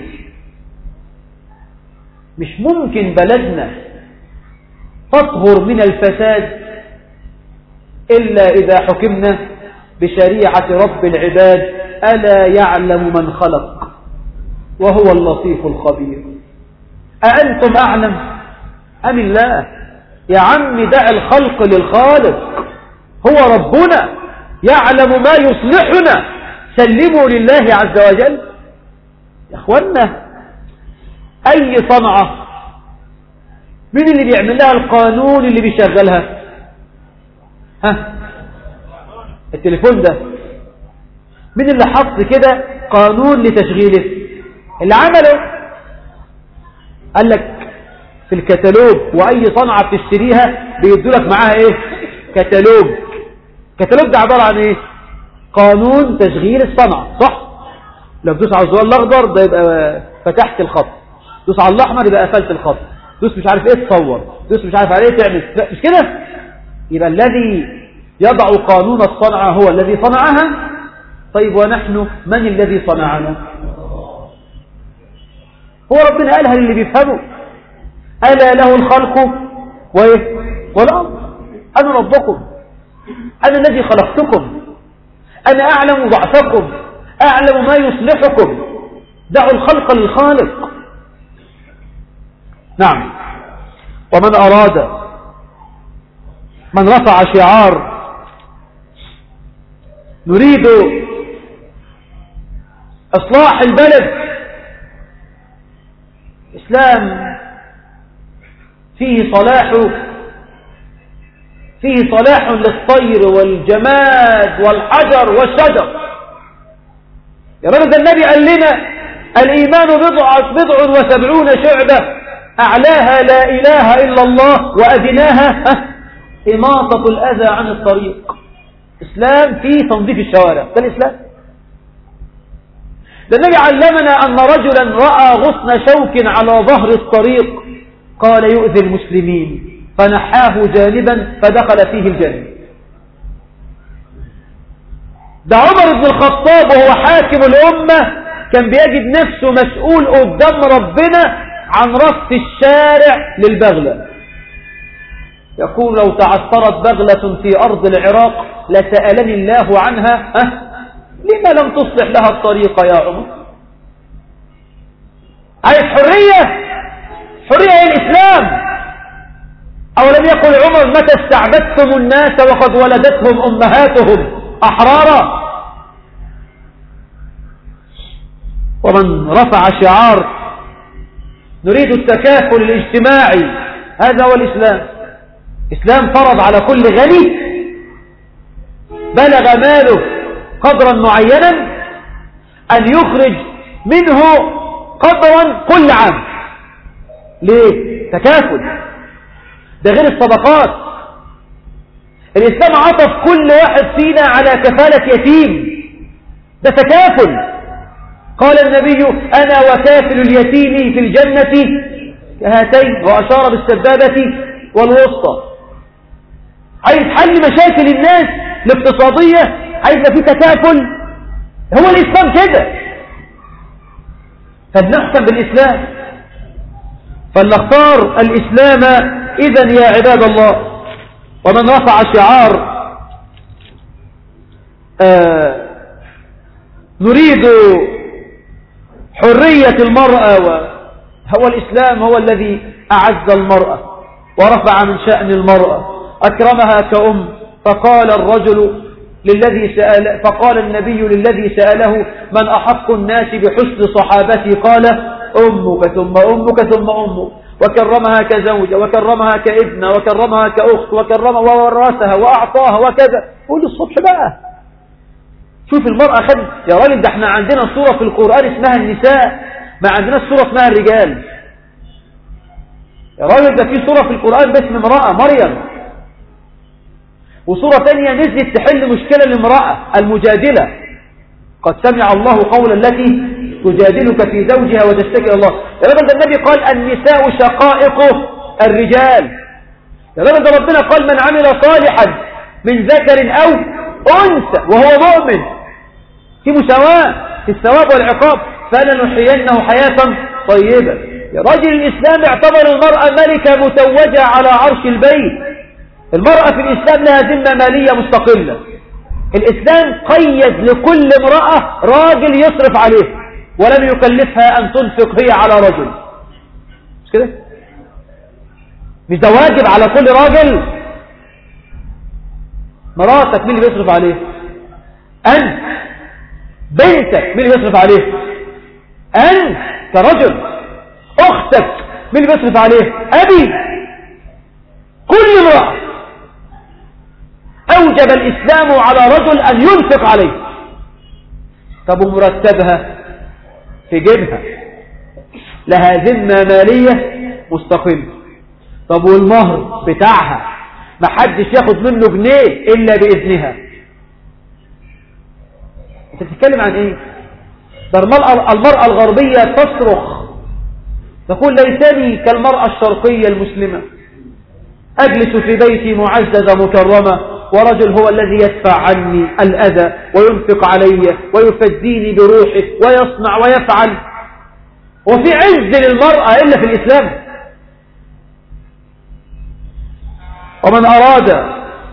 مش ممكن بلدنا تطهر من الفساد إلا إذا حكمنا بشريعة رب العباد ألا يعلم من خلق وهو اللطيف الخبير أأنتم أعلم أم الله يا عم دع الخلق للخالق هو ربنا يعلم ما يصلحنا سلموا لله عز وجل يا اخوانا اي صنعة مين اللي بيعمل لها القانون اللي بيشغلها ها التليفون ده مين اللي حط كده قانون لتشغيله اللي عمله قال لك في الكتالوج واي صنعة بتشتريها بيدوا لك معاها ايه كتالوج كتالوج ده عبارة عن ايه قانون تشغيل الصنعة صح لو تدوس على الزرار الاخضر ده يبقى فتحت الخط دوس على الاحمر يبقى قفلت الخط دوس مش عارف ايه تصور دوس مش عارف عليه تعمل مش كده يبقى الذي يضع قانون الصنعة هو الذي صنعها طيب ونحن من الذي صنعنا هو ربنا قالها للي بيفهموا ألا له الخلق وإيه والأمر أنا ربكم أنا الذي خلقتكم أنا أعلم ضعفكم أعلم ما يصلحكم دعوا الخلق للخالق نعم ومن أراد من رفع شعار نريد إصلاح البلد إسلام فيه صلاح فيه صلاح للطير والجماد والحجر والشجر يا رب ده النبي قال لنا الإيمان بضع, بضع وسبعون شعبة أعلاها لا إله إلا الله وأدناها إماطة الأذى عن الطريق إسلام في تنظيف الشوارع ده الإسلام ده النبي علمنا أن رجلا رأى غصن شوك على ظهر الطريق قال يؤذي المسلمين فنحاه جانبا فدخل فيه الجنة ده عمر بن الخطاب وهو حاكم الأمة كان بيجد نفسه مسؤول قدام ربنا عن رف الشارع للبغلة يقول لو تعثرت بغلة في أرض العراق لسألني الله عنها أه؟ لما لم تصلح لها الطريق يا عمر عايز حرية حرية هي الإسلام أو لم يقل عمر متى استعبدتم الناس وقد ولدتهم أمهاتهم أحرارا ومن رفع شعار نريد التكافل الاجتماعي هذا هو الإسلام إسلام فرض على كل غني بلغ ماله قدرا معينا أن يخرج منه قدرا كل عام ليه؟ تكافل ده غير الصدقات الإسلام عطف كل واحد فينا على كفالة يتيم ده تكافل قال النبي أنا وكافل اليتيم في الجنة كهاتين وأشار بالسبابة والوسطى عايز حل مشاكل الناس الاقتصادية عايز في تكافل هو الإسلام كده فلنحكم بالإسلام فلنختار الإسلام إذا يا عباد الله ومن رفع شعار آه نريد حرية المرأة هو الإسلام هو الذي أعز المرأة ورفع من شأن المرأة أكرمها كأم فقال الرجل للذي سأل فقال النبي للذي سأله من أحق الناس بحسن صحابتي قال أمك ثم أمك ثم أمك وكرمها كزوجة وكرمها كابنة وكرمها كأخت وكرمها وورثها وأعطاها وكذا قول الصبح بقى شوف المرأة خد يا راجل ده احنا عندنا صورة في القرآن اسمها النساء ما عندنا صورة اسمها الرجال يا راجل ده في صورة في القرآن باسم امرأة مريم وصورة ثانية نزلت تحل مشكلة لامرأة المجادلة قد سمع الله قول التي تجادلك في زوجها وتشتكي الله يا راجل ده النبي قال النساء شقائق الرجال يا راجل ده ربنا قال من عمل صالحا من ذكر أو أنثى وهو مؤمن في مساواة في الثواب والعقاب فلنحيينه حياة طيبة يا راجل الإسلام اعتبر المرأة ملكة متوجة على عرش البيت المرأة في الإسلام لها ذمة مالية مستقلة الإسلام قيد لكل امرأة راجل يصرف عليه ولم يكلفها أن تنفق هي على رجل مش كده مش ده واجب على كل راجل مراتك مين اللي بيصرف عليه أنت بنتك مين اللي بيصرف عليه أنت كرجل أختك مين اللي بيصرف عليه أبي كل امرأة أوجب الإسلام على رجل أن ينفق عليه طب ومرتبها في جيبها لها ذمة مالية مستقلة طب والمهر بتاعها ما حدش ياخد منه جنيه إلا بإذنها انت بتتكلم عن ايه ده المرأة الغربية تصرخ تقول ليتني كالمرأة الشرقية المسلمة أجلس في بيتي معززة مكرمة ورجل هو الذي يدفع عني الأذى وينفق علي ويفديني بروحه ويصنع ويفعل وفي عز للمرأة إلا في الإسلام ومن أراد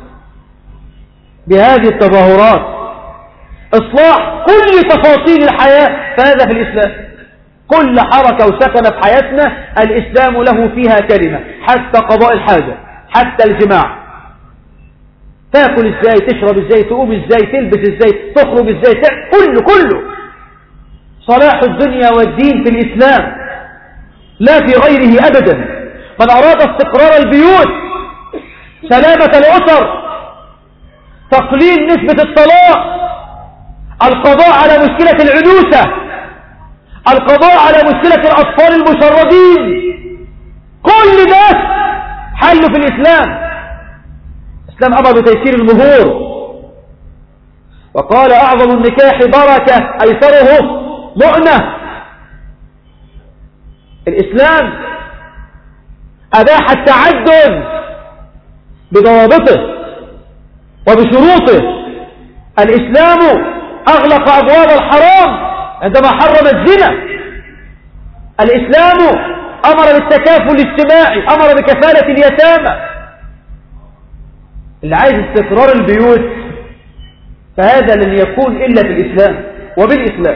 بهذه التظاهرات إصلاح كل تفاصيل الحياة فهذا في الإسلام كل حركة وسكنة في حياتنا الإسلام له فيها كلمة حتى قضاء الحاجة حتى الجماع تاكل ازاي تشرب ازاي تقوم ازاي تلبس ازاي تخرج ازاي كله كله صلاح الدنيا والدين في الإسلام لا في غيره أبدا من أراد استقرار البيوت سلامة الأسر تقليل نسبة الطلاق القضاء على مشكلة العنوسة القضاء على مشكلة الأطفال المشردين كل ده حل في الإسلام الإسلام أمر بتيسير المهور وقال أعظم النكاح بركة أيسره مؤنة الإسلام أباح التعدد بضوابطه وبشروطه الإسلام أغلق أبواب الحرام عندما حرم الزنا الإسلام أمر بالتكافل الاجتماعي أمر بكفالة اليتامى اللي عايز استقرار البيوت فهذا لن يكون إلا في الإسلام وبالإسلام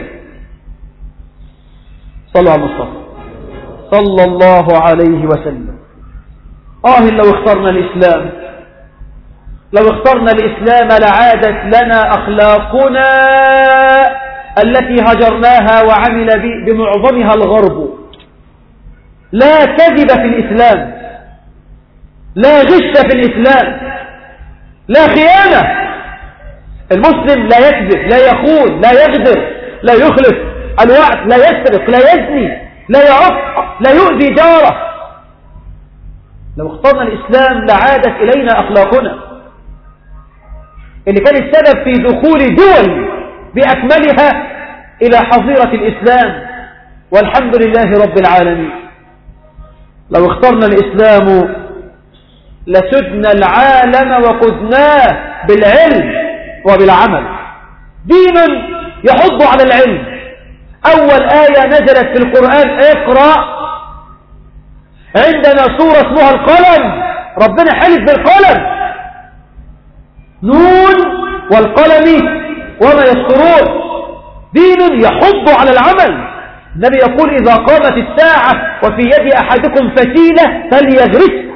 صلى على المصطفى صلى الله عليه وسلم آه لو اخترنا الإسلام لو اخترنا الإسلام لعادت لنا أخلاقنا التي هجرناها وعمل بمعظمها الغرب لا كذب في الإسلام لا غش في الإسلام لا خيانة المسلم لا يكذب لا يخون لا يغدر لا يخلف الوعد لا يسرق لا يزني لا يعق لا يؤذي جاره لو اخترنا الإسلام لعادت إلينا أخلاقنا اللي كان السبب في دخول دول بأكملها إلى حظيرة الإسلام والحمد لله رب العالمين لو اخترنا الإسلام لسدنا العالم وقدناه بالعلم وبالعمل دين يحض على العلم أول آية نزلت في القرآن اقرأ عندنا سورة اسمها القلم ربنا حلف بالقلم نون والقلم وما يسطرون دين يحض على العمل النبي يقول إذا قامت الساعة وفي يد أحدكم فتيلة فليغرسها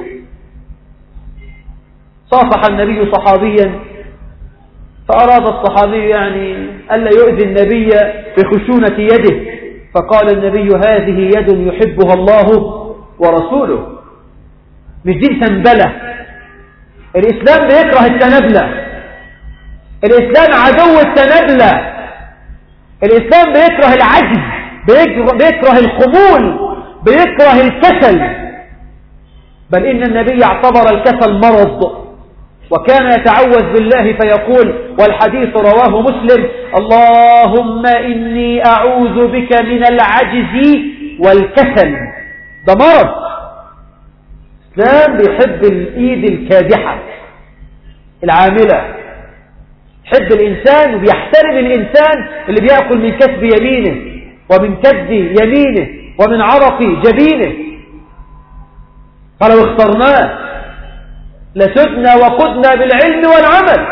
صافح النبي صحابيا فأراد الصحابي يعني ألا يؤذي النبي بخشونة يده فقال النبي هذه يد يحبها الله ورسوله مش دين تنبلة الإسلام بيكره التنبلة الإسلام عدو التنبلة الإسلام بيكره العجز بيكره الخمول بيكره الكسل بل إن النبي اعتبر الكسل مرض وكان يتعوذ بالله فيقول والحديث رواه مسلم اللهم إني أعوذ بك من العجز والكسل ده مرض الإسلام بيحب الإيد الكادحة العاملة يحب الإنسان وبيحترم الإنسان اللي بيأكل من كسب يمينه ومن كد يمينه ومن عرق جبينه فلو اخترناه لسدنا وقدنا بالعلم والعمل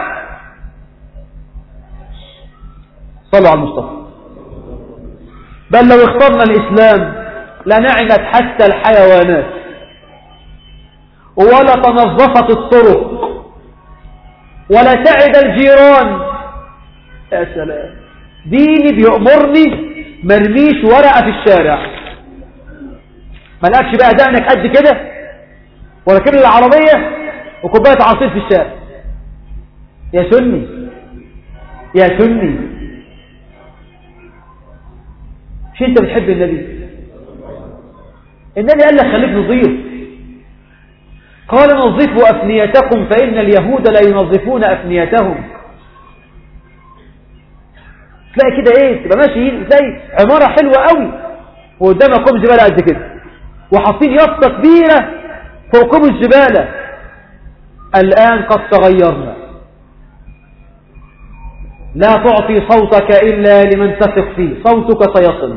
صلوا على المصطفى بل لو اخترنا الإسلام لنعمت حتى الحيوانات ولا تنظفت الطرق ولا سعد الجيران يا سلام ديني بيأمرني مرميش ورقة في الشارع ما لقاكش بقى دقنك قد كده وركب العربية وكوباية عصير في الشارع يا سني يا سني مش انت بتحب النبي النبي قال لك خليك نظيف قال نظفوا أفنيتكم فإن اليهود لا ينظفون أفنيتهم تلاقي كده ايه تبقى ماشي تلاقي عمارة حلوة قوي وقدامها كوم زبالة قد كده وحاطين يافطة كبيرة فوق كوم الزبالة الآن قد تغيرنا لا تعطي صوتك إلا لمن تثق فيه صوتك سيصل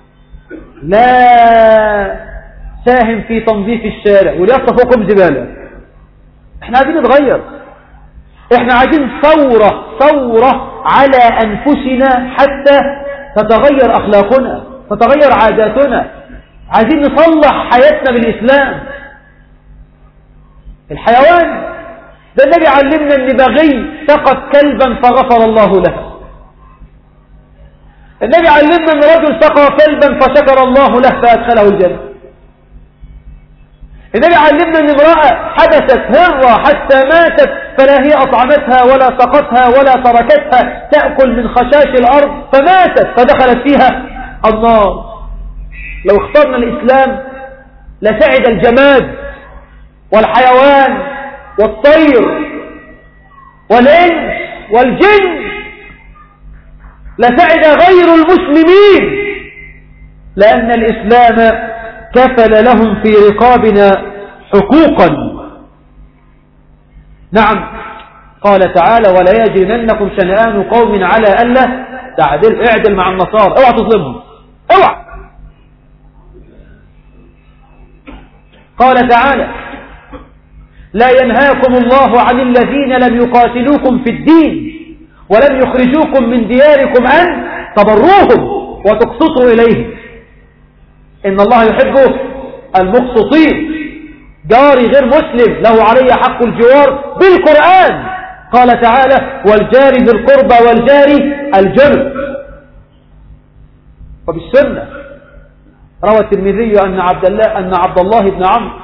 لا ساهم في تنظيف الشارع واليافطة فوق كوم زبالة احنا عايزين نتغير احنا عايزين ثورة ثورة على أنفسنا حتى تتغير أخلاقنا تتغير عاداتنا عايزين نصلح حياتنا بالإسلام الحيوان ده النبي علمنا ان بغي سقط كلبا فغفر الله له النبي علمنا ان رجل سقى كلبا فشكر الله له فأدخله الجنة النبي علمنا ان امرأة حدثت هرة حتى ماتت فلا هي أطعمتها ولا سقتها ولا تركتها تأكل من خشاش الأرض فماتت فدخلت فيها النار لو اخترنا الإسلام لسعد الجماد والحيوان والطير والإنس والجن لسعد غير المسلمين لأن الإسلام كفل لهم في رقابنا حقوقا نعم قال تعالى ولا يجرمنكم شنآن قوم على ألا تعدل اعدل مع النصارى اوعى تظلمهم اوعى قال تعالى لا ينهاكم الله عن الذين لم يقاتلوكم في الدين ولم يخرجوكم من دياركم أن تبروهم وتقسطوا إليهم إن الله يحب المقسطين جاري غير مسلم له علي حق الجوار بالقرآن قال تعالى والجاري ذي القربى والجاري الجنب وبالسنة روى الترمذي أن عبد الله أن عبد الله بن عمرو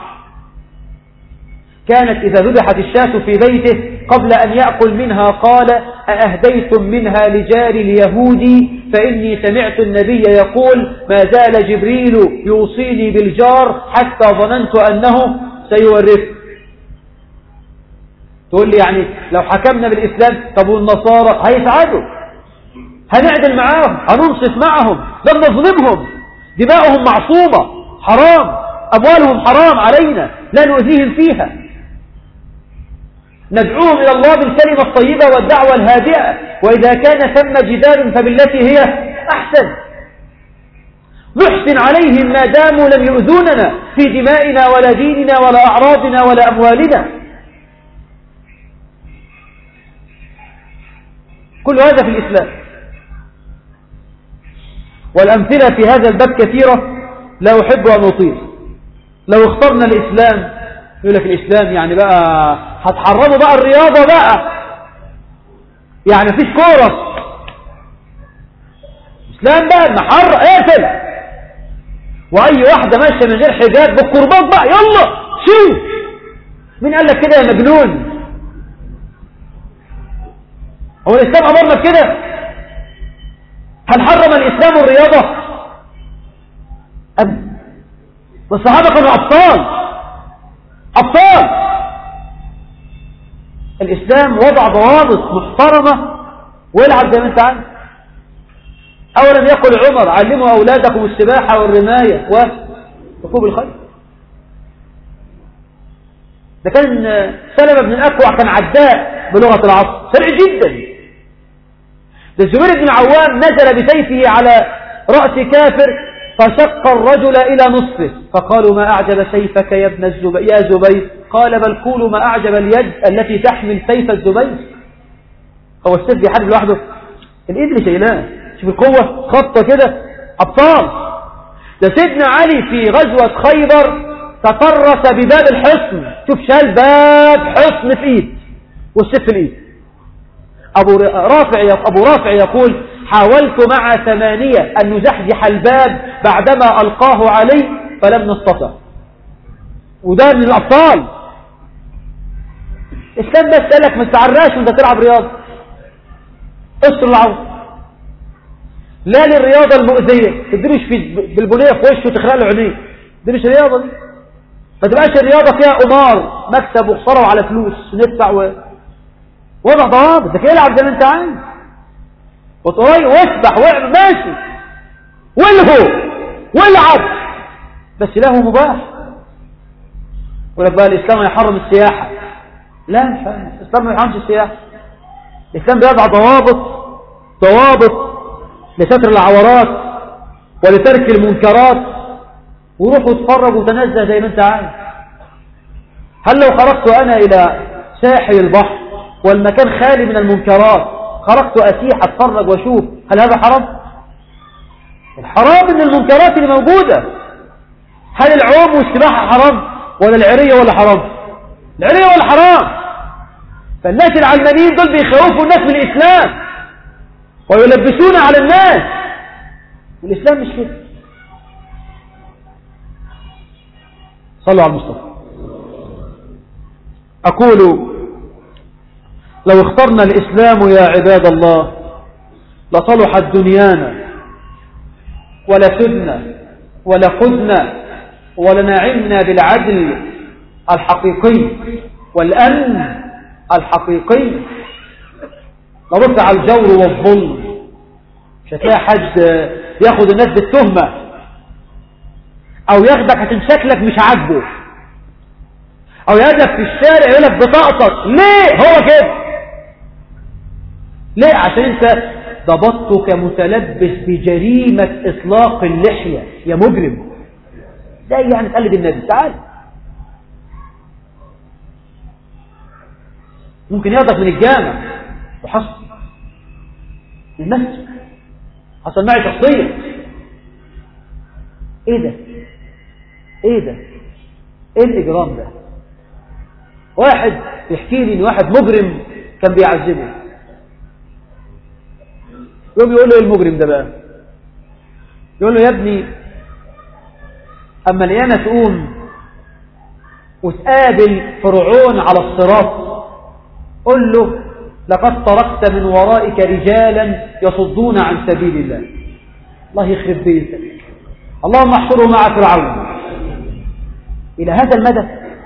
كانت إذا ذبحت الشاة في بيته قبل أن يأكل منها قال أأهديتم منها لجار اليهودي فإني سمعت النبي يقول ما زال جبريل يوصيني بالجار حتى ظننت أنه سيورث تقول لي يعني لو حكمنا بالإسلام طب والنصارى هيسعدوا هنعدل معاهم هننصف معهم لن نظلمهم دماؤهم معصومة حرام أموالهم حرام علينا لا نؤذيهم فيها ندعوهم إلى الله بالكلمة الطيبة والدعوة الهادئة وإذا كان ثم جدال فبالتي هي أحسن نحسن عليهم ما داموا لم يؤذوننا في دمائنا ولا ديننا ولا أعراضنا ولا أموالنا كل هذا في الإسلام والأمثلة في هذا الباب كثيرة لا أحب أن أطيل لو اخترنا الإسلام يقول لك الإسلام يعني بقى هتحرموا بقى الرياضة بقى يعني مفيش كورة إسلام بقى المحر اقفل وأي واحدة ماشية من غير حجاب بالقربات بقى يلا شو مين قال لك كده يا مجنون هو الإسلام أمرنا بكده هل حرم الإسلام الرياضة أبدا والصحابة كانوا أبطال أبطال الإسلام وضع ضوابط محترمة والعب زي ما أنت عارف أولا يقول عمر علموا أولادكم السباحة والرماية وركوب الخيل ده كان سلمة بن الأكوع كان عداء بلغة العصر سريع جدا ده الزبير بن العوام نزل بسيفه على رأس كافر فشق الرجل إلى نصفه فقالوا ما أعجب سيفك يا ابن الزبير يا زبير قال بل قولوا ما أعجب اليد التي تحمل سيف الزبير هو السيف بيحارب لوحده الإيد اللي شايلاه شوف القوة خطة كده أبطال ده سيدنا علي في غزوة خيبر تطرس بباب الحصن شوف شال باب حصن في ايد والسيف في الايد أبو رافع أبو رافع يقول حاولت مع ثمانية أن نزحزح الباب بعدما ألقاه علي فلم نستطع وده من الأبطال الإسلام بس قالك ما تعراش وانت تلعب رياضة استر العوض لا للرياضة المؤذية تدريش في بالبنية في وشه وتخلق له عينيه دي مش رياضة دي ما تبقاش الرياضة فيها قمار مكسب وخسارة وعلى فلوس ندفع و... وضع ضوابط ده العب زي ما انت عايز وتقري واسبح واعمل ماشي والهو والعب بس له مباح يقول لك بقى الاسلام يحرم السياحه لا الاسلام ما يحرمش السياحه الاسلام بيضع ضوابط ضوابط لستر العورات ولترك المنكرات وروح واتفرج وتنزه زي ما انت عايز هل لو خرجت انا الى ساحل البحر والمكان خالي من المنكرات خرجت أسيح أتفرج وأشوف هل هذا حرام؟ الحرام من المنكرات اللي موجودة هل العوم والسباحة حرام ولا العرية ولا حرام العرية ولا حرام فالناس العلمانيين دول بيخوفوا الناس من الإسلام ويلبسون على الناس الإسلام مش كده صلوا على المصطفى أقول لو اخترنا الإسلام يا عباد الله لصلحت دنيانا ولسدنا ولقدنا ولنعمنا بالعدل الحقيقي والأمن الحقيقي لرفع الجور والظلم مش هتلاقي حد ياخد الناس بالتهمة او ياخدك عشان شكلك مش عاجبه او يهدف في الشارع يقول لك بطاقتك ليه هو كده ليه عشان انت ضبطتك متلبس بجريمة اطلاق اللحية يا مجرم ده يعني تقلد النبي تعال ممكن ياخدك من الجامع وحصل المسجد حصل معي شخصيا ايه ده ايه ده ايه الاجرام ده واحد يحكي لي ان واحد مجرم كان بيعذبه يقوم يقول له ايه المجرم ده بقى يقول له يا ابني اما القيامه تقوم وتقابل فرعون على الصراط قل له لقد تركت من ورائك رجالا يصدون عن سبيل الله الله يخرب بيتك اللهم احشره مع فرعون إلى هذا المدى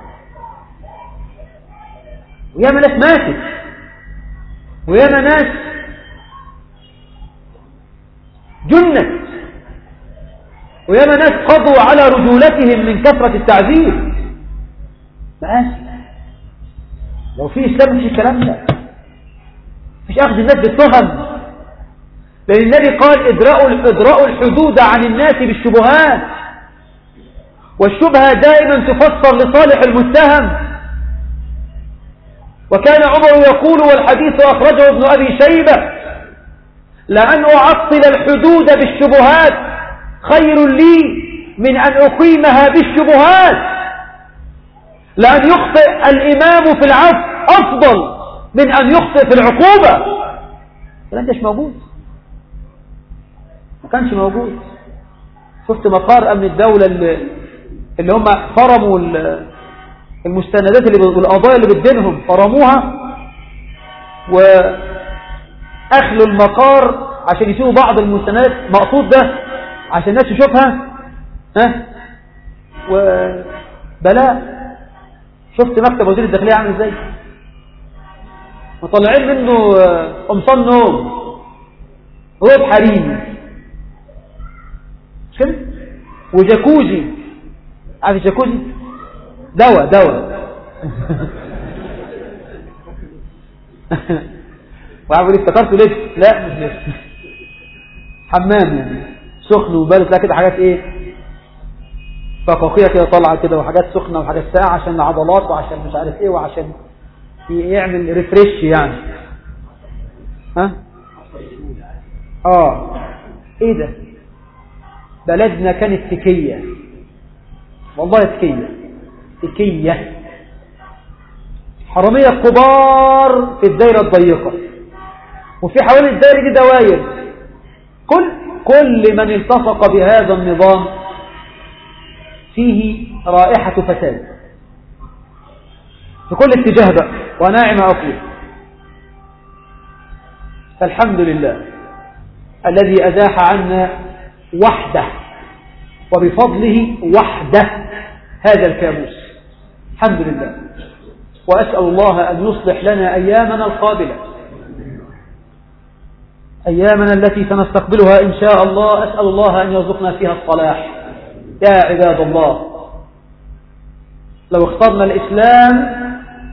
وياما ناس ماتت وياما ناس جنت وياما ناس قضوا على رجولتهم من كثرة التعذيب مآسي لو في إسلام مش الكلام ده مش أخذ الناس بالتهم لأن النبي قال إدراء إدراء الحدود عن الناس بالشبهات والشبهة دائما تفسر لصالح المتهم وكان عمر يقول والحديث أخرجه ابن أبي شيبة لأن أعطل الحدود بالشبهات خير لي من أن أقيمها بالشبهات لأن يخطئ الإمام في العفو أفضل من أن يخطئ في العقوبة الكلام ده مش موجود ما كانش موجود شفت مقار أمن الدولة اللي, اللي هم فرموا المستندات اللي والقضايا اللي بدينهم فرموها وأخلوا المقار عشان يسيبوا بعض المستندات مقصود ده عشان الناس تشوفها ها وبلاء شفت مكتب وزير الداخلية عامل ازاي مطلعين منه قمصان نوم روب حريمي مش كده وجاكوزي عارف الجاكوزي دواء دواء وعارف ليه افتكرته لسه لا مش لسه حمام يعني سخن وبارد لا كده حاجات ايه فقاقية كده طالعة كده وحاجات سخنة وحاجات ساقعة عشان العضلات وعشان مش عارف ايه وعشان يعمل ريفريش يعني ها اه ايه ده بلدنا كانت تكية والله تكية تكية حرامية كبار في الدايرة الضيقة وفي حوالي الدايرة دي دواير كل كل من التصق بهذا النظام فيه رائحة فساد في كل اتجاه بقى وناعم أقول فالحمد لله الذي أزاح عنا وحده وبفضله وحده هذا الكابوس الحمد لله وأسأل الله أن يصلح لنا أيامنا القابلة أيامنا التي سنستقبلها إن شاء الله أسأل الله أن يرزقنا فيها الصلاح يا عباد الله لو اخترنا الإسلام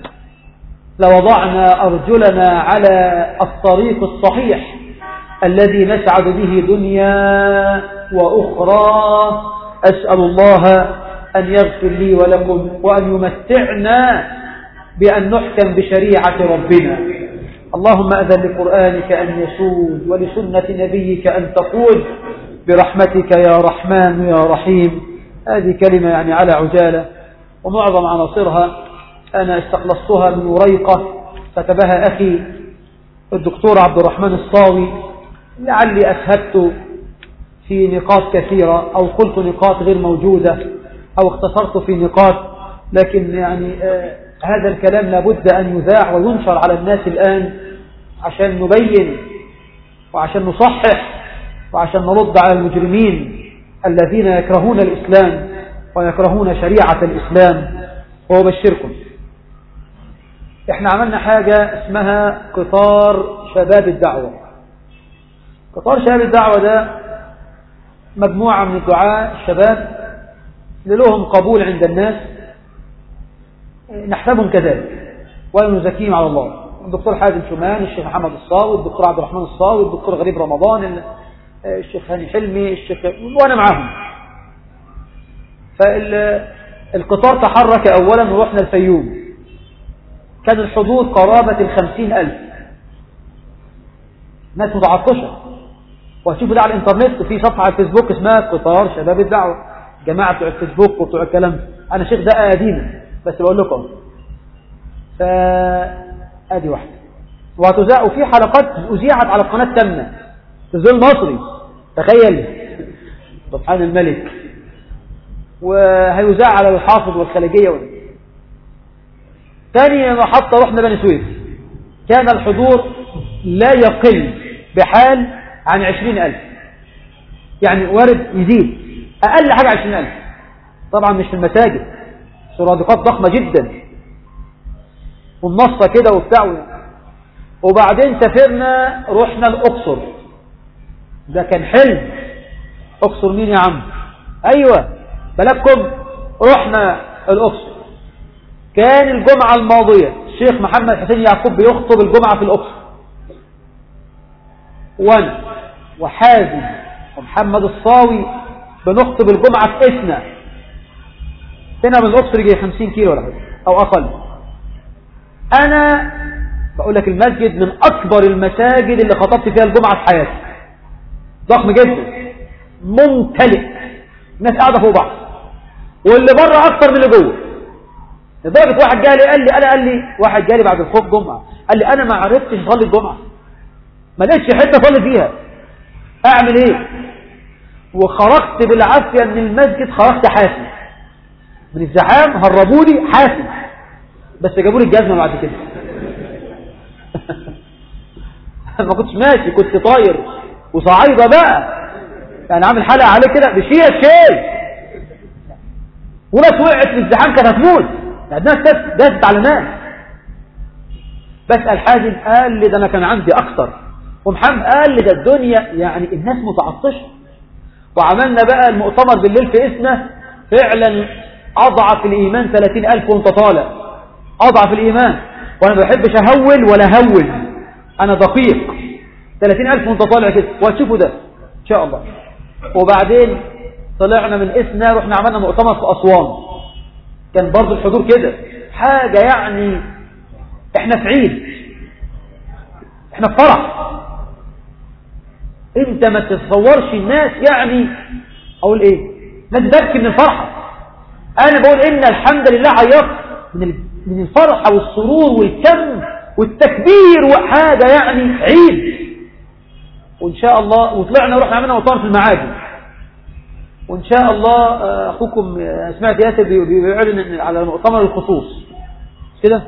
لوضعنا أرجلنا على الطريق الصحيح الذي نسعد به دنيا وأخرى أسأل الله أن يغفر لي ولكم وأن يمتعنا بأن نحكم بشريعة ربنا اللهم أذن لقرآنك أن يسود ولسنة نبيك أن تقود برحمتك يا رحمن يا رحيم هذه كلمة يعني على عجالة ومعظم عناصرها أنا استخلصتها من وريقة كتبها أخي الدكتور عبد الرحمن الصاوي لعلي أسهبت في نقاط كثيرة أو قلت نقاط غير موجودة أو اختصرت في نقاط لكن يعني هذا الكلام لابد أن يذاع وينشر على الناس الآن عشان نبين وعشان نصحح وعشان نرد على المجرمين الذين يكرهون الإسلام ويكرهون شريعة الإسلام وأبشركم احنا عملنا حاجة اسمها قطار شباب الدعوة قطار شباب الدعوة ده مجموعة من الدعاء الشباب لهم قبول عند الناس نحسبهم كذلك ولا نزكيهم على الله الدكتور حازم شومان الشيخ محمد الصاوي الدكتور عبد الرحمن الصاوي الدكتور غريب رمضان الشيخ هاني حلمي الشيخ وانا معاهم فالقطار تحرك اولا ورحنا الفيوم كان الحضور قرابة الخمسين ألف ناس متعطشة وهتشوفوا ده على الانترنت في صفحة على الفيسبوك اسمها قطار شباب الدعوة جماعة بتوع الفيسبوك وبتوع الكلام أنا شيخ ده قديمة بس بقول لكم فأدي واحدة وهتذاع وفي حلقات أذيعت على القناة تامة في الظل المصري تخيل سبحان الملك وهيذاع على الحافظ والخليجية والخليجية ثاني محطة رحنا بني سويف كان الحضور لا يقل بحال عن عشرين ألف يعني وارد يزيد أقل حاجة عشرين ألف طبعا مش في المساجد سرادقات ضخمة جدا والنصة كده وبتاع وبعدين سافرنا رحنا الأقصر ده كان حلم أقصر مين يا عم أيوة بلكم رحنا الأقصر كان الجمعة الماضية الشيخ محمد حسين يعقوب بيخطب الجمعة في الأقصر وانا وحازم ومحمد الصاوي بنخطب الجمعة في إسنا هنا من الأقصر يجي 50 كيلو ولا حاجة أو أقل أنا بقول لك المسجد من أكبر المساجد اللي خطبت فيها الجمعة في حياتي ضخم جدا ممتلئ الناس قاعدة فوق بعض واللي بره أكتر من اللي جوه لدرجة واحد جالي قال لي أنا قال لي واحد جالي بعد الخوف جمعة قال لي أنا ما عرفتش أصلي الجمعة ما لقيتش حتة أصلي فيها أعمل إيه وخرجت بالعافية من المسجد خرجت حاسم من الزحام هربوني حاسم بس جابوا لي الجزمة بعد كده ما كنتش ماشي كنت طاير وصعيدة بقى يعني عامل حلقة عليه كده بشيء الشيء وناس وقعت في الزحام كانت هتموت الناس داست على ناس بسأل حازم قال لي ده انا كان عندي اكتر ومحمد قال لي ده الدنيا يعني الناس متعطشة وعملنا بقى المؤتمر بالليل في اسمه فعلا اضعف الايمان 30 الف وانت طالع اضعف الايمان وانا ما بحبش اهول ولا هول انا دقيق 30 الف وانت طالع كده وهتشوفوا ده ان شاء الله وبعدين طلعنا من اسنا رحنا عملنا مؤتمر في اسوان كان برضو الحضور كده حاجة يعني احنا في عيد احنا في فرح انت ما تتصورش الناس يعني اقول ايه ناس تبكي من الفرحة انا بقول ان الحمد لله عيطت من من الفرحة والسرور والكم والتكبير وحاجة يعني عيد وان شاء الله وطلعنا ورحنا عملنا مؤتمر في المعادي وإن شاء الله أخوكم سمعت ياسر بيعلن على مؤتمر الخصوص كده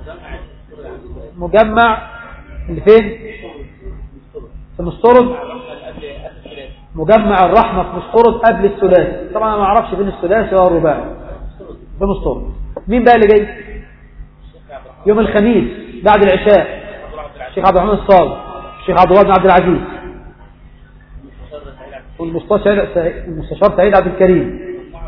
مجمع اللي فين في مسترد مجمع الرحمة في مسترد قبل الثلاثي طبعا أنا ما أعرفش بين الثلاثي والرباعي في مسترد مين بقى اللي جاي يوم الخميس بعد العشاء الشيخ عبد الرحمن الصالح الشيخ عبد الله بن عبد العزيز والمستشار المستشار سعيد عبد الكريم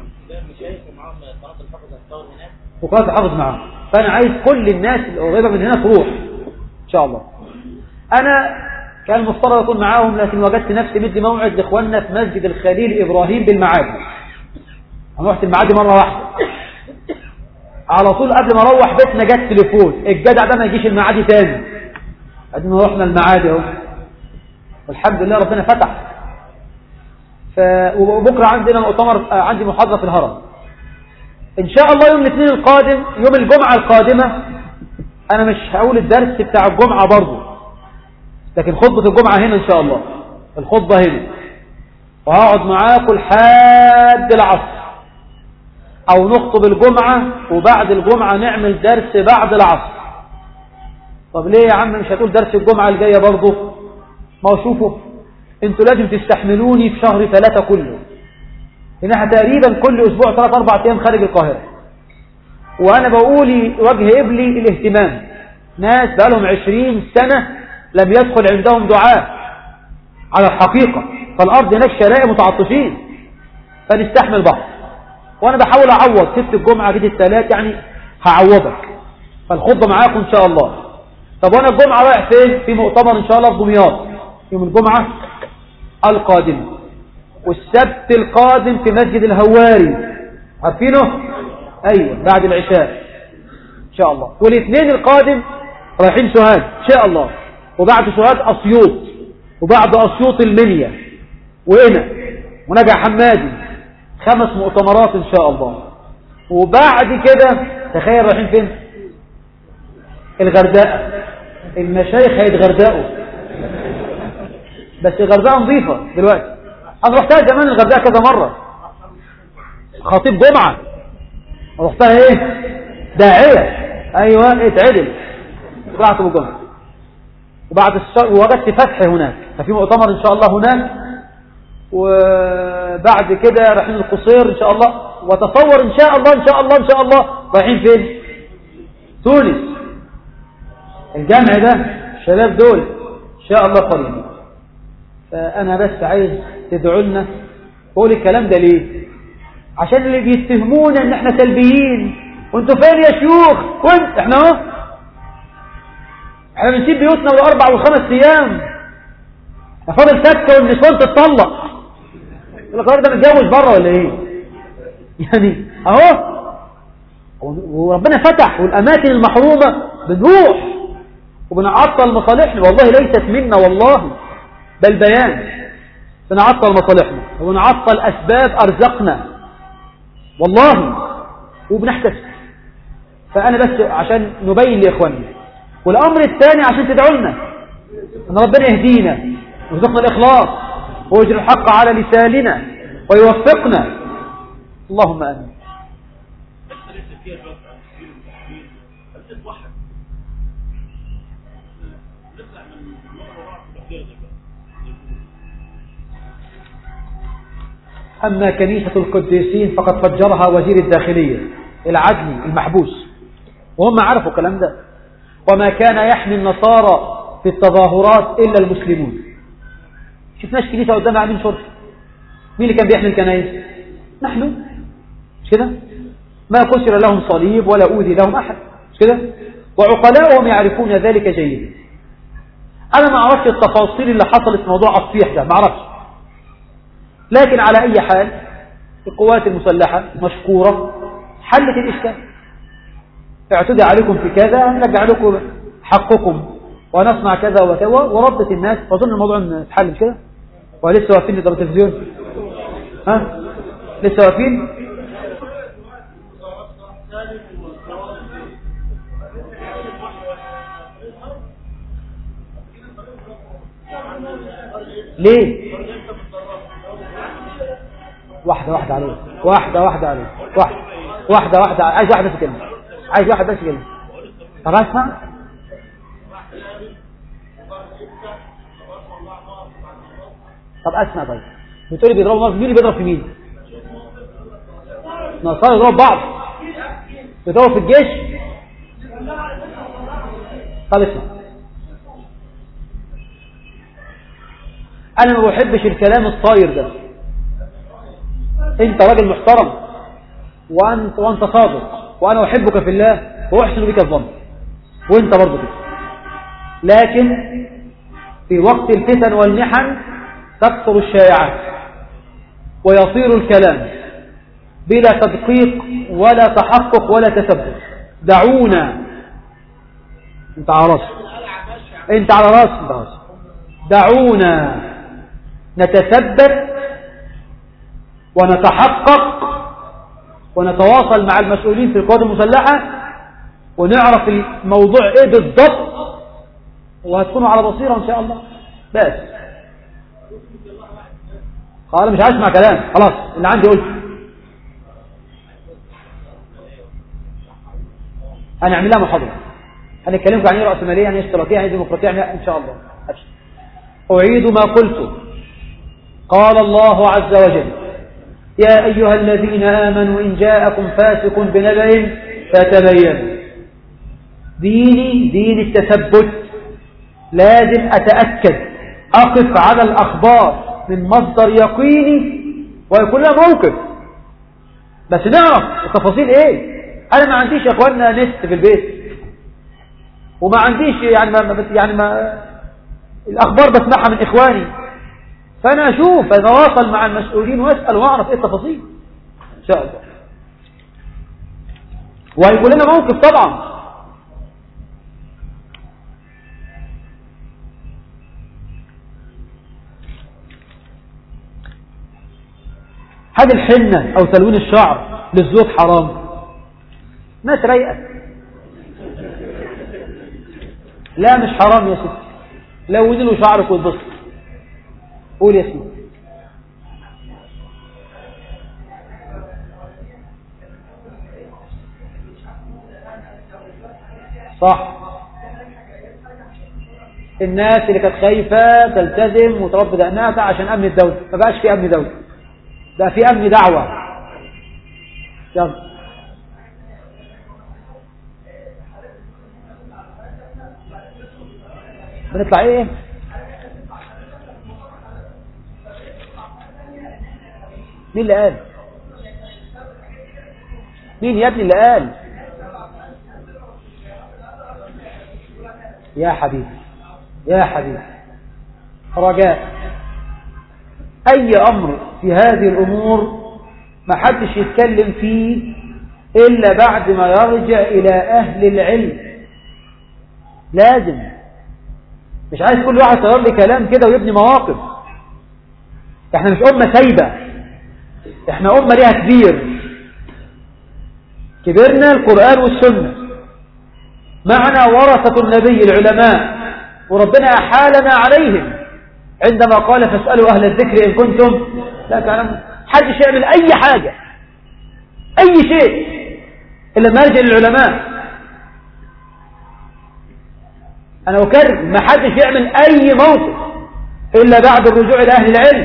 وقناة الحافظ معاه فأنا عايز كل الناس القريبة من هنا تروح إن شاء الله أنا كان المفترض أكون معاهم لكن وجدت نفسي مدي موعد لإخواننا في مسجد الخليل إبراهيم بالمعادي أنا رحت المعادي مرة واحدة على طول قبل ما أروح بيتنا جت تليفون الجدع ده ما يجيش المعادي تاني بعدين ما رحنا المعادي أهو والحمد لله ربنا فتح ف... وبكرة عندنا مؤتمر عندي محاضرة في الهرم ان شاء الله يوم الاثنين القادم يوم الجمعة القادمة انا مش هقول الدرس بتاع الجمعة برضو لكن خطبة الجمعة هنا ان شاء الله الخطبة هنا وهقعد معاكم لحد العصر او نخطب الجمعة وبعد الجمعة نعمل درس بعد العصر طب ليه يا عم مش هتقول درس الجمعة الجاية برضه ما هو شوفوا انتوا لازم تستحملوني في شهر ثلاثة كله إنها تقريبا كل أسبوع ثلاث أربع أيام خارج القاهرة وأنا بقول وجه إبلي الاهتمام ناس بقالهم عشرين سنة لم يدخل عندهم دعاء على الحقيقة فالأرض هناك شلاء متعطشين فنستحمل بعض وأنا بحاول أعوض ست الجمعة جيت الثلاث يعني هعوضك فالخطبة معاكم إن شاء الله طب وأنا الجمعة رايح فين في مؤتمر إن شاء الله في دمياط يوم الجمعة القادمة والسبت القادم في مسجد الهواري عارفينه أيوة بعد العشاء إن شاء الله والاثنين القادم رايحين سوهاج إن شاء الله وبعد سوهاج أسيوط وبعد أسيوط المنيا وهنا ونجع حمادي خمس مؤتمرات إن شاء الله وبعد كده تخيل رايحين فين الغرداء المشايخ هيتغردقوا بس الغرداء نظيفة دلوقتي أنا رحتها زمان الغرداء كذا مرة خطيب جمعة رحتها ايه داعية ايوه اتعدل طلعت بالجمعة وبعد الشهر وجدت فتح هناك ففي مؤتمر ان شاء الله هناك وبعد كده رايحين القصير ان شاء الله وتصور ان شاء الله ان شاء الله ان شاء الله رايحين فين تونس الجمع ده الشباب دول ان شاء الله قريب فانا بس عايز تدعوا لنا بقول الكلام ده ليه عشان اللي بيتهمونا ان احنا سلبيين وانتوا فين يا شيوخ كنت احنا اهو احنا بنسيب بيوتنا والاربع والخمس ايام فاضل سكه والنسوان تتطلق القرار ده متجوز بره ولا ايه يعني اهو وربنا فتح والاماكن المحرومه بنروح وبنعطل مصالحنا والله ليست منا والله بل بيان بنعطل مصالحنا وبنعطل اسباب ارزقنا والله وبنحتسب فأنا بس عشان نبين لإخواننا والأمر الثاني عشان تدعوا لنا أن ربنا يهدينا ويرزقنا الإخلاص ويجري الحق على لساننا ويوفقنا اللهم آمين أما كنيسة القديسين فقد فجرها وزير الداخلية العدلي المحبوس وهم عرفوا الكلام ده وما كان يحمي النصارى في التظاهرات إلا المسلمون شفناش كنيسة قدام عاملين شرطة مين اللي كان بيحمي الكنائس نحن مش كده ما كسر لهم صليب ولا أوذي لهم أحد مش كده وعقلاؤهم يعرفون ذلك جيدا أنا ما أعرفش التفاصيل اللي حصلت في موضوع الصيح ده ما أعرفش لكن على أي حال القوات المسلحة مشكورة حلت الإشكال اعتدى عليكم في كذا نرجع لكم حقكم ونصنع كذا وكذا وردت الناس وظن الموضوع ان اتحل مش كده ولسه واقفين لضرب التلفزيون ها لسه واقفين ليه واحدة واحدة عليه واحدة واحدة عليه واحدة واحدة واحدة عايز واحدة بس كلمة عايز واحد بس كلمة طب اسمع طب اسمع طيب بتقولي بيضربوا ناس مين اللي بيضرب في مين نصارى يضربوا بعض بيضربوا في الجيش طب اسمع انا ما بحبش الكلام الطاير ده انت راجل محترم وانت, وانت صادق وانا احبك في الله واحسن بك الظن وانت برضه كده لكن في وقت الفتن والمحن تكثر الشائعات ويصير الكلام بلا تدقيق ولا تحقق ولا تثبت دعونا انت على راسك انت على راسك انت على راسك دعونا نتثبت ونتحقق ونتواصل مع المسؤولين في القوات المسلحة ونعرف الموضوع ايه بالضبط وهتكونوا على بصيرة ان شاء الله بس قال مش هسمع كلام خلاص اللي عندي قلت هنعمل لها محاضرة هنتكلمكم عن ايه رأسمالية عن ايه اشتراكية عن ايه ديمقراطية عن ايه ان شاء الله أبشر. أعيد ما قلت قال الله عز وجل يا أيها الذين آمنوا إن جاءكم فاسق بنبأ فتبينوا ديني دين التثبت لازم أتأكد أقف على الأخبار من مصدر يقيني ويكون لها موقف بس نعرف التفاصيل ايه انا ما عنديش يا اخوانا نست في البيت وما عنديش يعني ما يعني ما الاخبار بسمعها من اخواني فانا اشوف اتواصل مع المسؤولين واسال واعرف ايه التفاصيل ان شاء الله وهيكون لنا موقف طبعا هل الحنة أو تلوين الشعر للزوج حرام ناس رايقة لا مش حرام يا ستي لوني له شعرك واتبسط قول يا سيدي صح الناس اللي كانت خايفة تلتزم وتربي دقناتها عشان أمن الدولة ما بقاش في أمن دولة بقى في أمن دعوة يلا بنطلع ايه مين اللي قال مين يا ابني اللي قال يا حبيبي يا حبيبي رجاء اي امر في هذه الامور ما حدش يتكلم فيه الا بعد ما يرجع الى اهل العلم لازم مش عايز كل واحد يصير لي كلام كده ويبني مواقف احنا مش امه سايبه احنا امه ليها كبير كبرنا القران والسنه معنا ورثه النبي العلماء وربنا احالنا عليهم عندما قال فاسالوا اهل الذكر ان كنتم لا تعلمون حدش يعمل اي حاجه اي شيء الا ما يرجع للعلماء أنا أكرر ما حدش يعمل أي موقف إلا بعد الرجوع إلى أهل العلم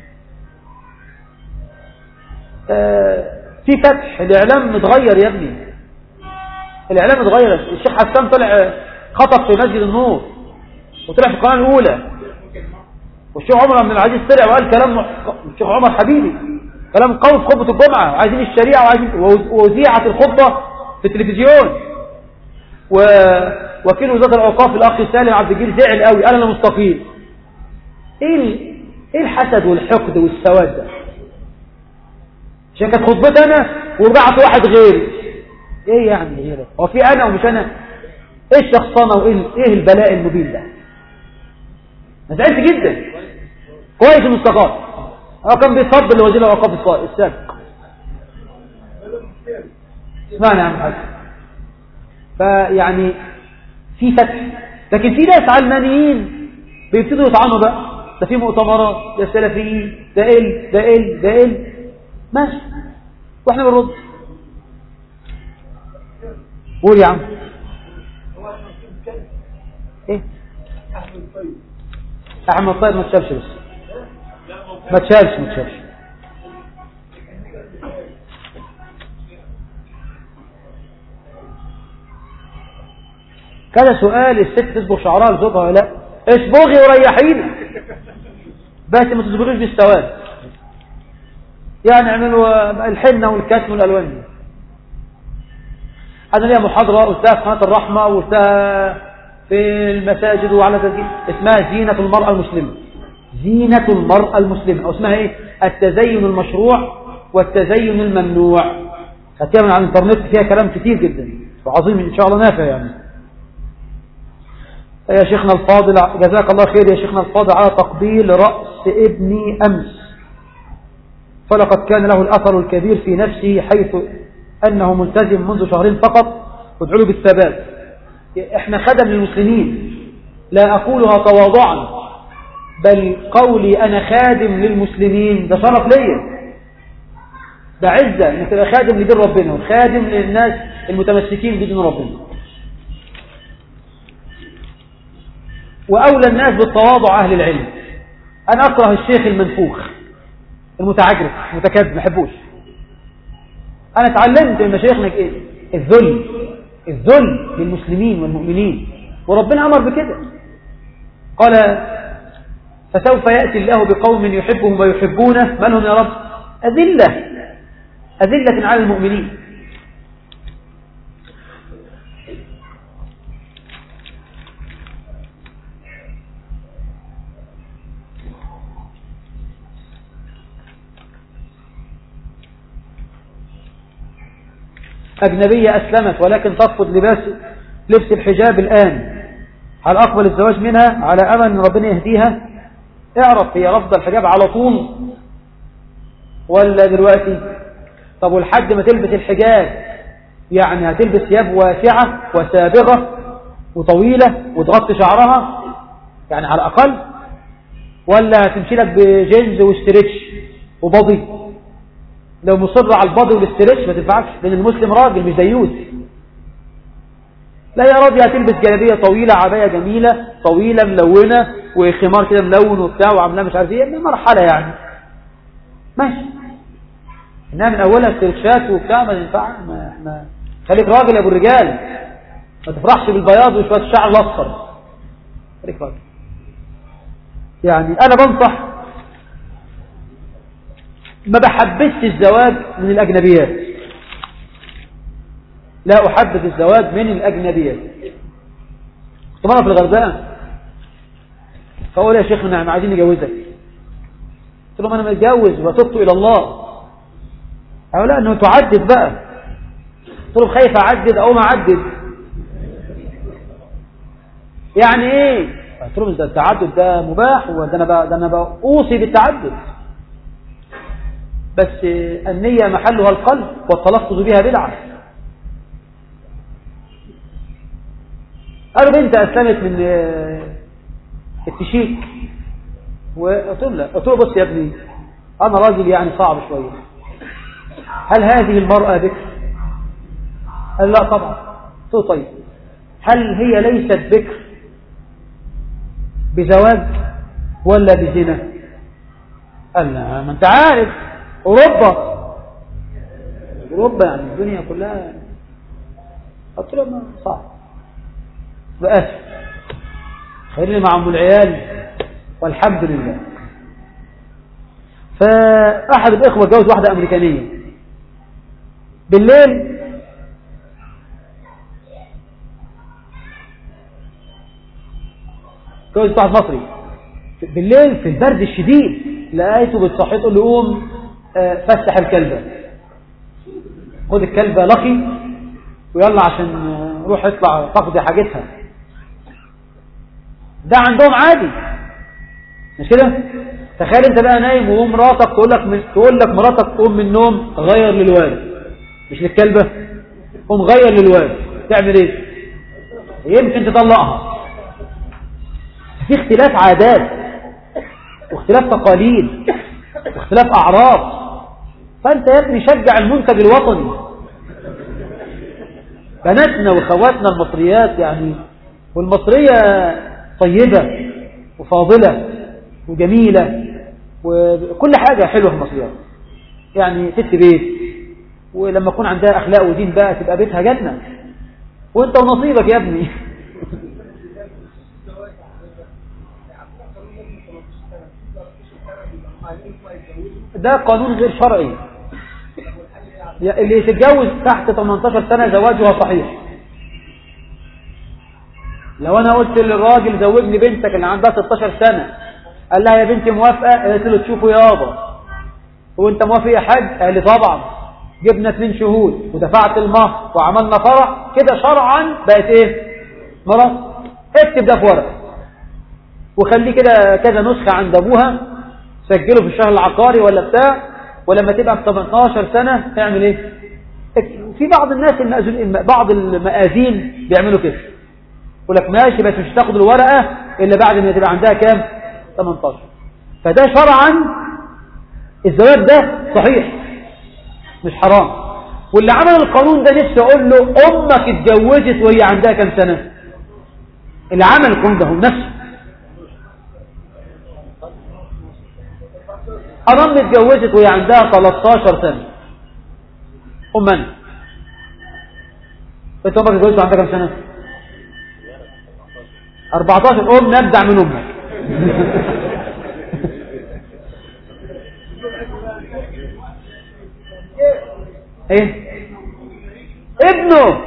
آه في فتح الإعلام متغير يا ابني الإعلام متغير الشيخ حسان طلع خطب في مسجد النور وطلع في القناة الأولى والشيخ عمر بن العزيز طلع وقال كلام الشيخ عمر حبيبي كلام قوي في خطبة الجمعة وعايزين الشريعة وعايزين ووزيعت الخطبة في التلفزيون و وكيل وزارة الأوقاف الأخ سالم عبد الجليل زعل قوي قال أنا مستقيل إيه إيه الحسد والحقد والسواد ده عشان كانت خطبتي أنا وبعت واحد غيري إيه يعني إيه ده هو في أنا ومش أنا إيه الشخصنة وإيه إيه البلاء المبين ده أنا زعلت جدا كويس المستقام هو كان بيفضل لوزير الأوقاف السابق اسمعني يا عم حاج فيعني في فتح لكن في ناس علمانيين بيبتدوا يطعنوا بقى ده في مؤتمرات ده سلفيين ده ال ده ال ده ال ماشي واحنا بنرد قول يا عم ايه احمد طيب ما تشافش بس ما تشافش ما تشافش كذا سؤال الست تصبغ شعرها لزوجها ولا لا اصبغي وريحينا بس ما تصبغيش بالسواد يعني اعملوا الحنة والكتم والالوان دي انا ليا محاضرة قلتها في قناة الرحمة وقلتها في المساجد وعلى تسجيل اسمها زينة المرأة المسلمة زينة المرأة المسلمة او اسمها ايه التزين المشروع والتزين الممنوع خدتها من على الانترنت فيها كلام كتير جدا وعظيم ان شاء الله نافع يعني يا شيخنا الفاضل جزاك الله خير يا شيخنا الفاضل على تقبيل رأس ابني أمس فلقد كان له الأثر الكبير في نفسه حيث أنه ملتزم منذ شهرين فقط وادعوا له بالثبات احنا خدم للمسلمين لا أقولها تواضعا بل قولي أنا خادم للمسلمين ده شرف ليا ده عزة انك تبقى خادم لدين ربنا وخادم للناس المتمسكين بدين ربنا وأولى الناس بالتواضع أهل العلم أنا أكره الشيخ المنفوخ المتعجرف المتكبر ما احبوش أنا اتعلمت من مشايخنا إيه الذل الذل للمسلمين والمؤمنين وربنا أمر بكده قال فسوف يأتي الله بقوم يحبهم ويحبونه من هم يا رب أذلة أذلة على المؤمنين أجنبية أسلمت ولكن ترفض لباس لبس الحجاب الآن هل أقبل الزواج منها على أمل أن ربنا يهديها اعرف هي رفض الحجاب على طول ولا دلوقتي طب والحد ما تلبس الحجاب يعني هتلبس ثياب واسعة وسابغة وطويلة وتغطي شعرها يعني على الأقل ولا هتمشي لك بجينز وستريتش وبضي لو مصر على البضي والاسترتش ما تنفعش لأن المسلم راجل مش ديوث لا يا راضي هتلبس جلابية طويلة عباية جميلة طويلة ملونة وخمار كده ملون وبتاع وعاملاه مش عارف ايه مرحلة يعني ماشي انها من اولها استرتشات وبتاع ما ينفع ما احنا خليك راجل يا ابو الرجال ما تفرحش بالبياض وشوية الشعر الاصفر خليك راجل يعني انا بنصح ما بحبسش الزواج من الأجنبيات لا أحبس الزواج من الأجنبيات كنت مرة في الغردقة فأقول يا شيخ نعم عايزين نجوزك قلت لهم أنا متجوز وتبت إلى الله قالوا لا أنه تعدد بقى قلت لهم خايف أعدد أو ما أعدد يعني إيه قلت لهم ده التعدد ده مباح وده أنا بقى ده أنا بأوصي بالتعدد بس النية محلها القلب والتلفظ بها بدعة قالوا بنت أسلمت من التشيك وقلت له قلت له بص يا ابني أنا راجل يعني صعب شوية هل هذه المرأة بكر قال لا طبعا قلت له طيب هل هي ليست بكر بزواج ولا بزنا قال لا ما انت عارف أوروبا أوروبا يعني الدنيا كلها قلت له ما صعب بأس خليني مع أم العيال والحمد لله فأحد الإخوة جوز واحدة أمريكانية بالليل جوز واحد مصري بالليل في البرد الشديد لقيته بتصحيه تقول له قوم فسح الكلبة خد الكلبة لقي ويلا عشان روح اطلع تقضي حاجتها ده عندهم عادي مش كده تخيل انت بقى نايم ومراتك تقول لك من تقول لك مراتك تقوم من النوم غير للوالد مش للكلبة قوم غير للوالد تعمل ايه يمكن تطلقها في اختلاف عادات واختلاف تقاليد واختلاف اعراض فانت يا ابني شجع المنتج الوطني بناتنا وخواتنا المصريات يعني والمصرية طيبة وفاضلة وجميلة وكل حاجة حلوة في المصريات يعني ست بيت ولما يكون عندها أخلاق ودين بقى تبقى بيتها جنة وانت ونصيبك يا ابني ده قانون غير شرعي اللي يتجوز تحت 18 سنة زواجها صحيح لو انا قلت للراجل زوجني بنتك اللي عندها 16 سنة قال لها يا بنتي موافقة قالت له تشوفوا يابا وانت موافق يا حاج قال لي طبعا جبنا اثنين شهود ودفعت المهر وعملنا فرح كده شرعا بقت ايه مرض اكتب ده في ورقه وخليه كده كذا نسخة عند ابوها سجله في الشهر العقاري ولا بتاع ولما تبقى في 18 سنة تعمل ايه في بعض الناس المأذون بعض المآذين بيعملوا كده يقول لك ماشي بس مش تاخد الورقة إلا بعد ما تبقى عندها كام 18 فده شرعا الزواج ده صحيح مش حرام واللي عمل القانون ده نفسي اقول له امك اتجوزت وهي عندها كام سنة اللي عمل القانون ده هو نفسه انا امي اتجوزت وهي عندها 13 سنة ام انا انت امك اتجوزت وعندها كام سنة 14 ام نبدع من امك ايه ابنه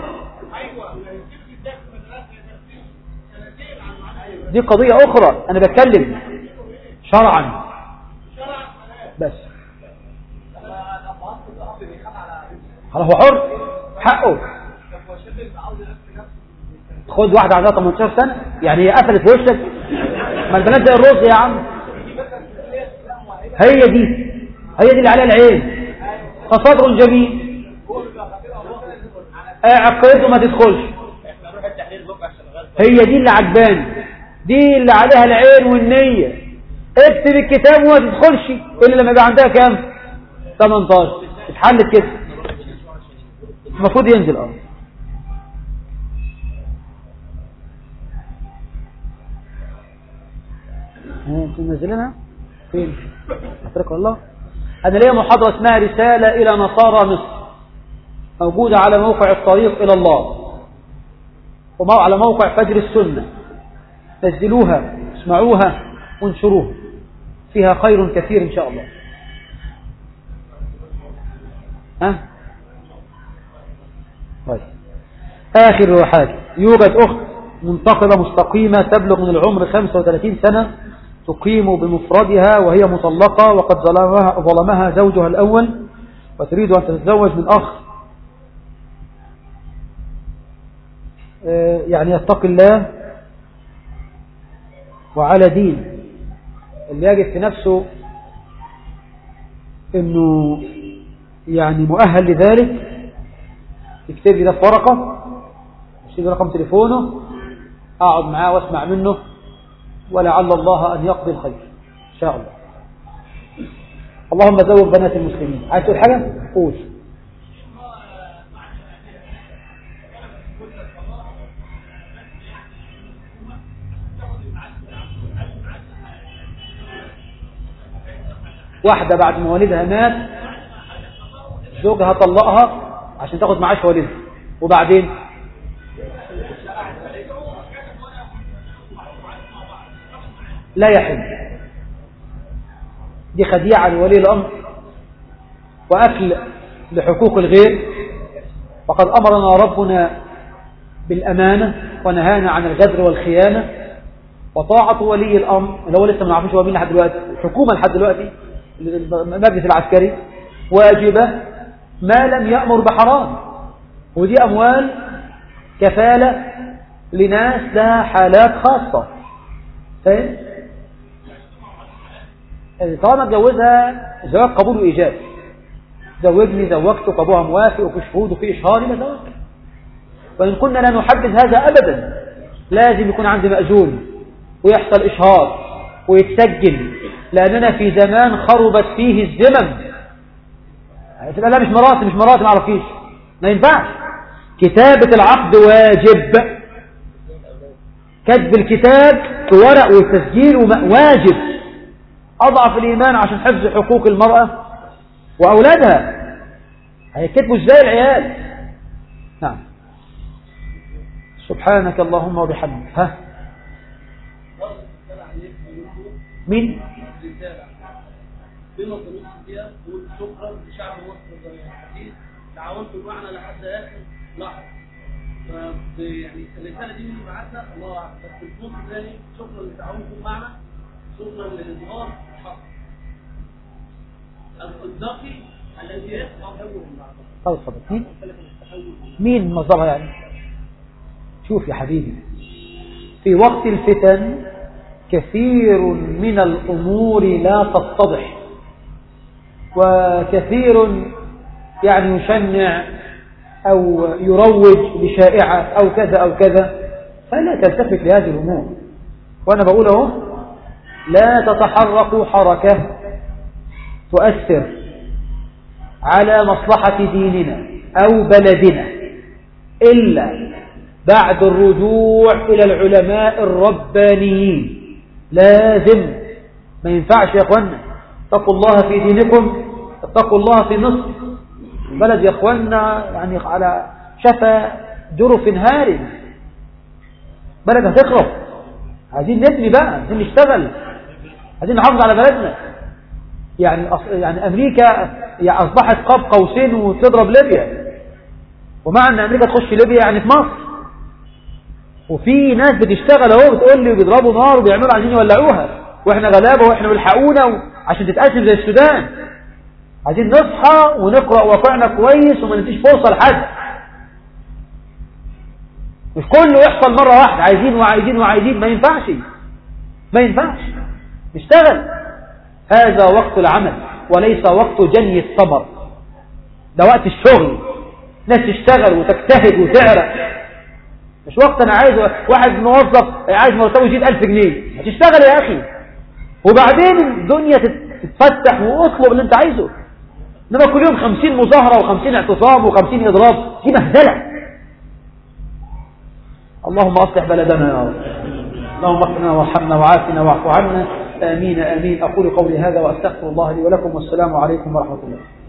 دي قضية اخرى انا بتكلم شرعا بس خلاص هو حر حقه خد واحدة عندها 18 سنة يعني هي قفلت في وشك ما البنات زي الرز يا عم هي دي هي دي اللي عليها العين فصدر جميل عقيده ما تدخلش هي دي اللي عجبان دي اللي عليها العين والنية اكتب الكتاب وما تدخلش الا لما يبقى عندها كام 18 اتحلت كده المفروض ينزل اه انتوا منزلينها فين اترك الله انا ليا محاضره اسمها رساله الى نصارى مصر موجوده على موقع الطريق الى الله وعلى موقع فجر السنه نزلوها اسمعوها وانشروها فيها خير كثير ان شاء الله ها طيب اخر حاجه يوجد اخت منتقبه مستقيمه تبلغ من العمر 35 سنه تقيم بمفردها وهي مطلقة وقد ظلمها, ظلمها زوجها الأول وتريد أن تتزوج من أخ يعني يتقي الله وعلى دين اللي يجد في نفسه انه يعني مؤهل لذلك يكتب لي ده في ورقة يكتب لي رقم تليفونه اقعد معاه واسمع منه ولعل الله أن يقضي الخير إن شاء الله اللهم زوج بنات المسلمين عايز تقول حاجة؟ قول واحدة بعد ما والدها مات زوجها طلقها عشان تاخد معاش والدها وبعدين لا يحل دي خديعة لولي الأمر وأكل لحقوق الغير وقد أمرنا ربنا بالأمانة ونهانا عن الغدر والخيانة وطاعة ولي الأمر اللي هو لسه ما نعرفش هو مين لحد دلوقتي الحكومة لحد دلوقتي المجلس العسكري واجبة ما لم يأمر بحرام ودي أموال كفالة لناس لها حالات خاصة فاهم؟ طالما اتجوزها زواج قبول وإيجاب زوجني زوجتك أبوها موافق وفي شهود وفي إشهار يبقى زواج وإن كنا لا نحدد هذا أبدا لازم يكون عندي مأذون ويحصل إشهار ويتسجل لأننا في زمان خربت فيه الزمن تبقى لا مش مراتي مش مراتي ما اعرفيش ما ينفعش كتابة العقد واجب كتب الكتاب في ورق والتسجيل واجب أضعف الإيمان عشان حفظ حقوق المرأة وأولادها هيكتبوا ازاي العيال نعم سبحانك اللهم وبحمدك ها مين بما تنص فيها تقول شكرا لشعب مصر الحديث تعاونتوا معنا لحد اخر لحظه ف يعني الرساله دي اللي بعتها الله اعلم بس النص الثاني شكرا لتعاونكم معنا شكرا للاظهار الحق الباقي الذي يسمع طيب اتفضل مين مين مصدرها يعني شوف يا حبيبي في وقت الفتن كثير من الأمور لا تتضح وكثير يعني يشنع أو يروج لشائعة أو كذا أو كذا فلا تلتفت لهذه الأمور وأنا بقول اهو لا تتحركوا حركة تؤثر على مصلحة ديننا أو بلدنا إلا بعد الرجوع إلى العلماء الربانيين لازم ما ينفعش يا أخوانا اتقوا الله في دينكم اتقوا الله في مصر البلد يا أخوانا يعني على شفا جرف هار بلد هتخرب عايزين نبني بقى عايزين نشتغل عايزين نحافظ على بلدنا يعني أص... يعني أمريكا يعني أصبحت قاب قوسين وتضرب ليبيا ومع أن أمريكا تخش ليبيا يعني في مصر وفي ناس بتشتغل اهو بتقول لي بيضربوا نار وبيعملوا عايزين يولعوها واحنا غلابه واحنا بيلحقونا و... عشان تتقسم زي السودان عايزين نصحى ونقرا واقعنا كويس وما نديش فرصه لحد مش كله يحصل مره واحده عايزين وعايزين وعايزين ما ينفعش ما ينفعش نشتغل هذا وقت العمل وليس وقت جني الثمر ده وقت الشغل ناس تشتغل وتجتهد وتعرق مش وقت انا عايز واحد موظف عايز مرتبه يزيد 1000 جنيه هتشتغل يا اخي وبعدين الدنيا تتفتح واطلب اللي انت عايزه انما كل يوم 50 مظاهره و50 اعتصام و50 اضراب دي مهزله اللهم اصلح بلدنا يا رب اللهم اغفرنا وارحمنا وعافنا واعف عنا امين امين اقول قولي هذا واستغفر الله لي ولكم والسلام عليكم ورحمه الله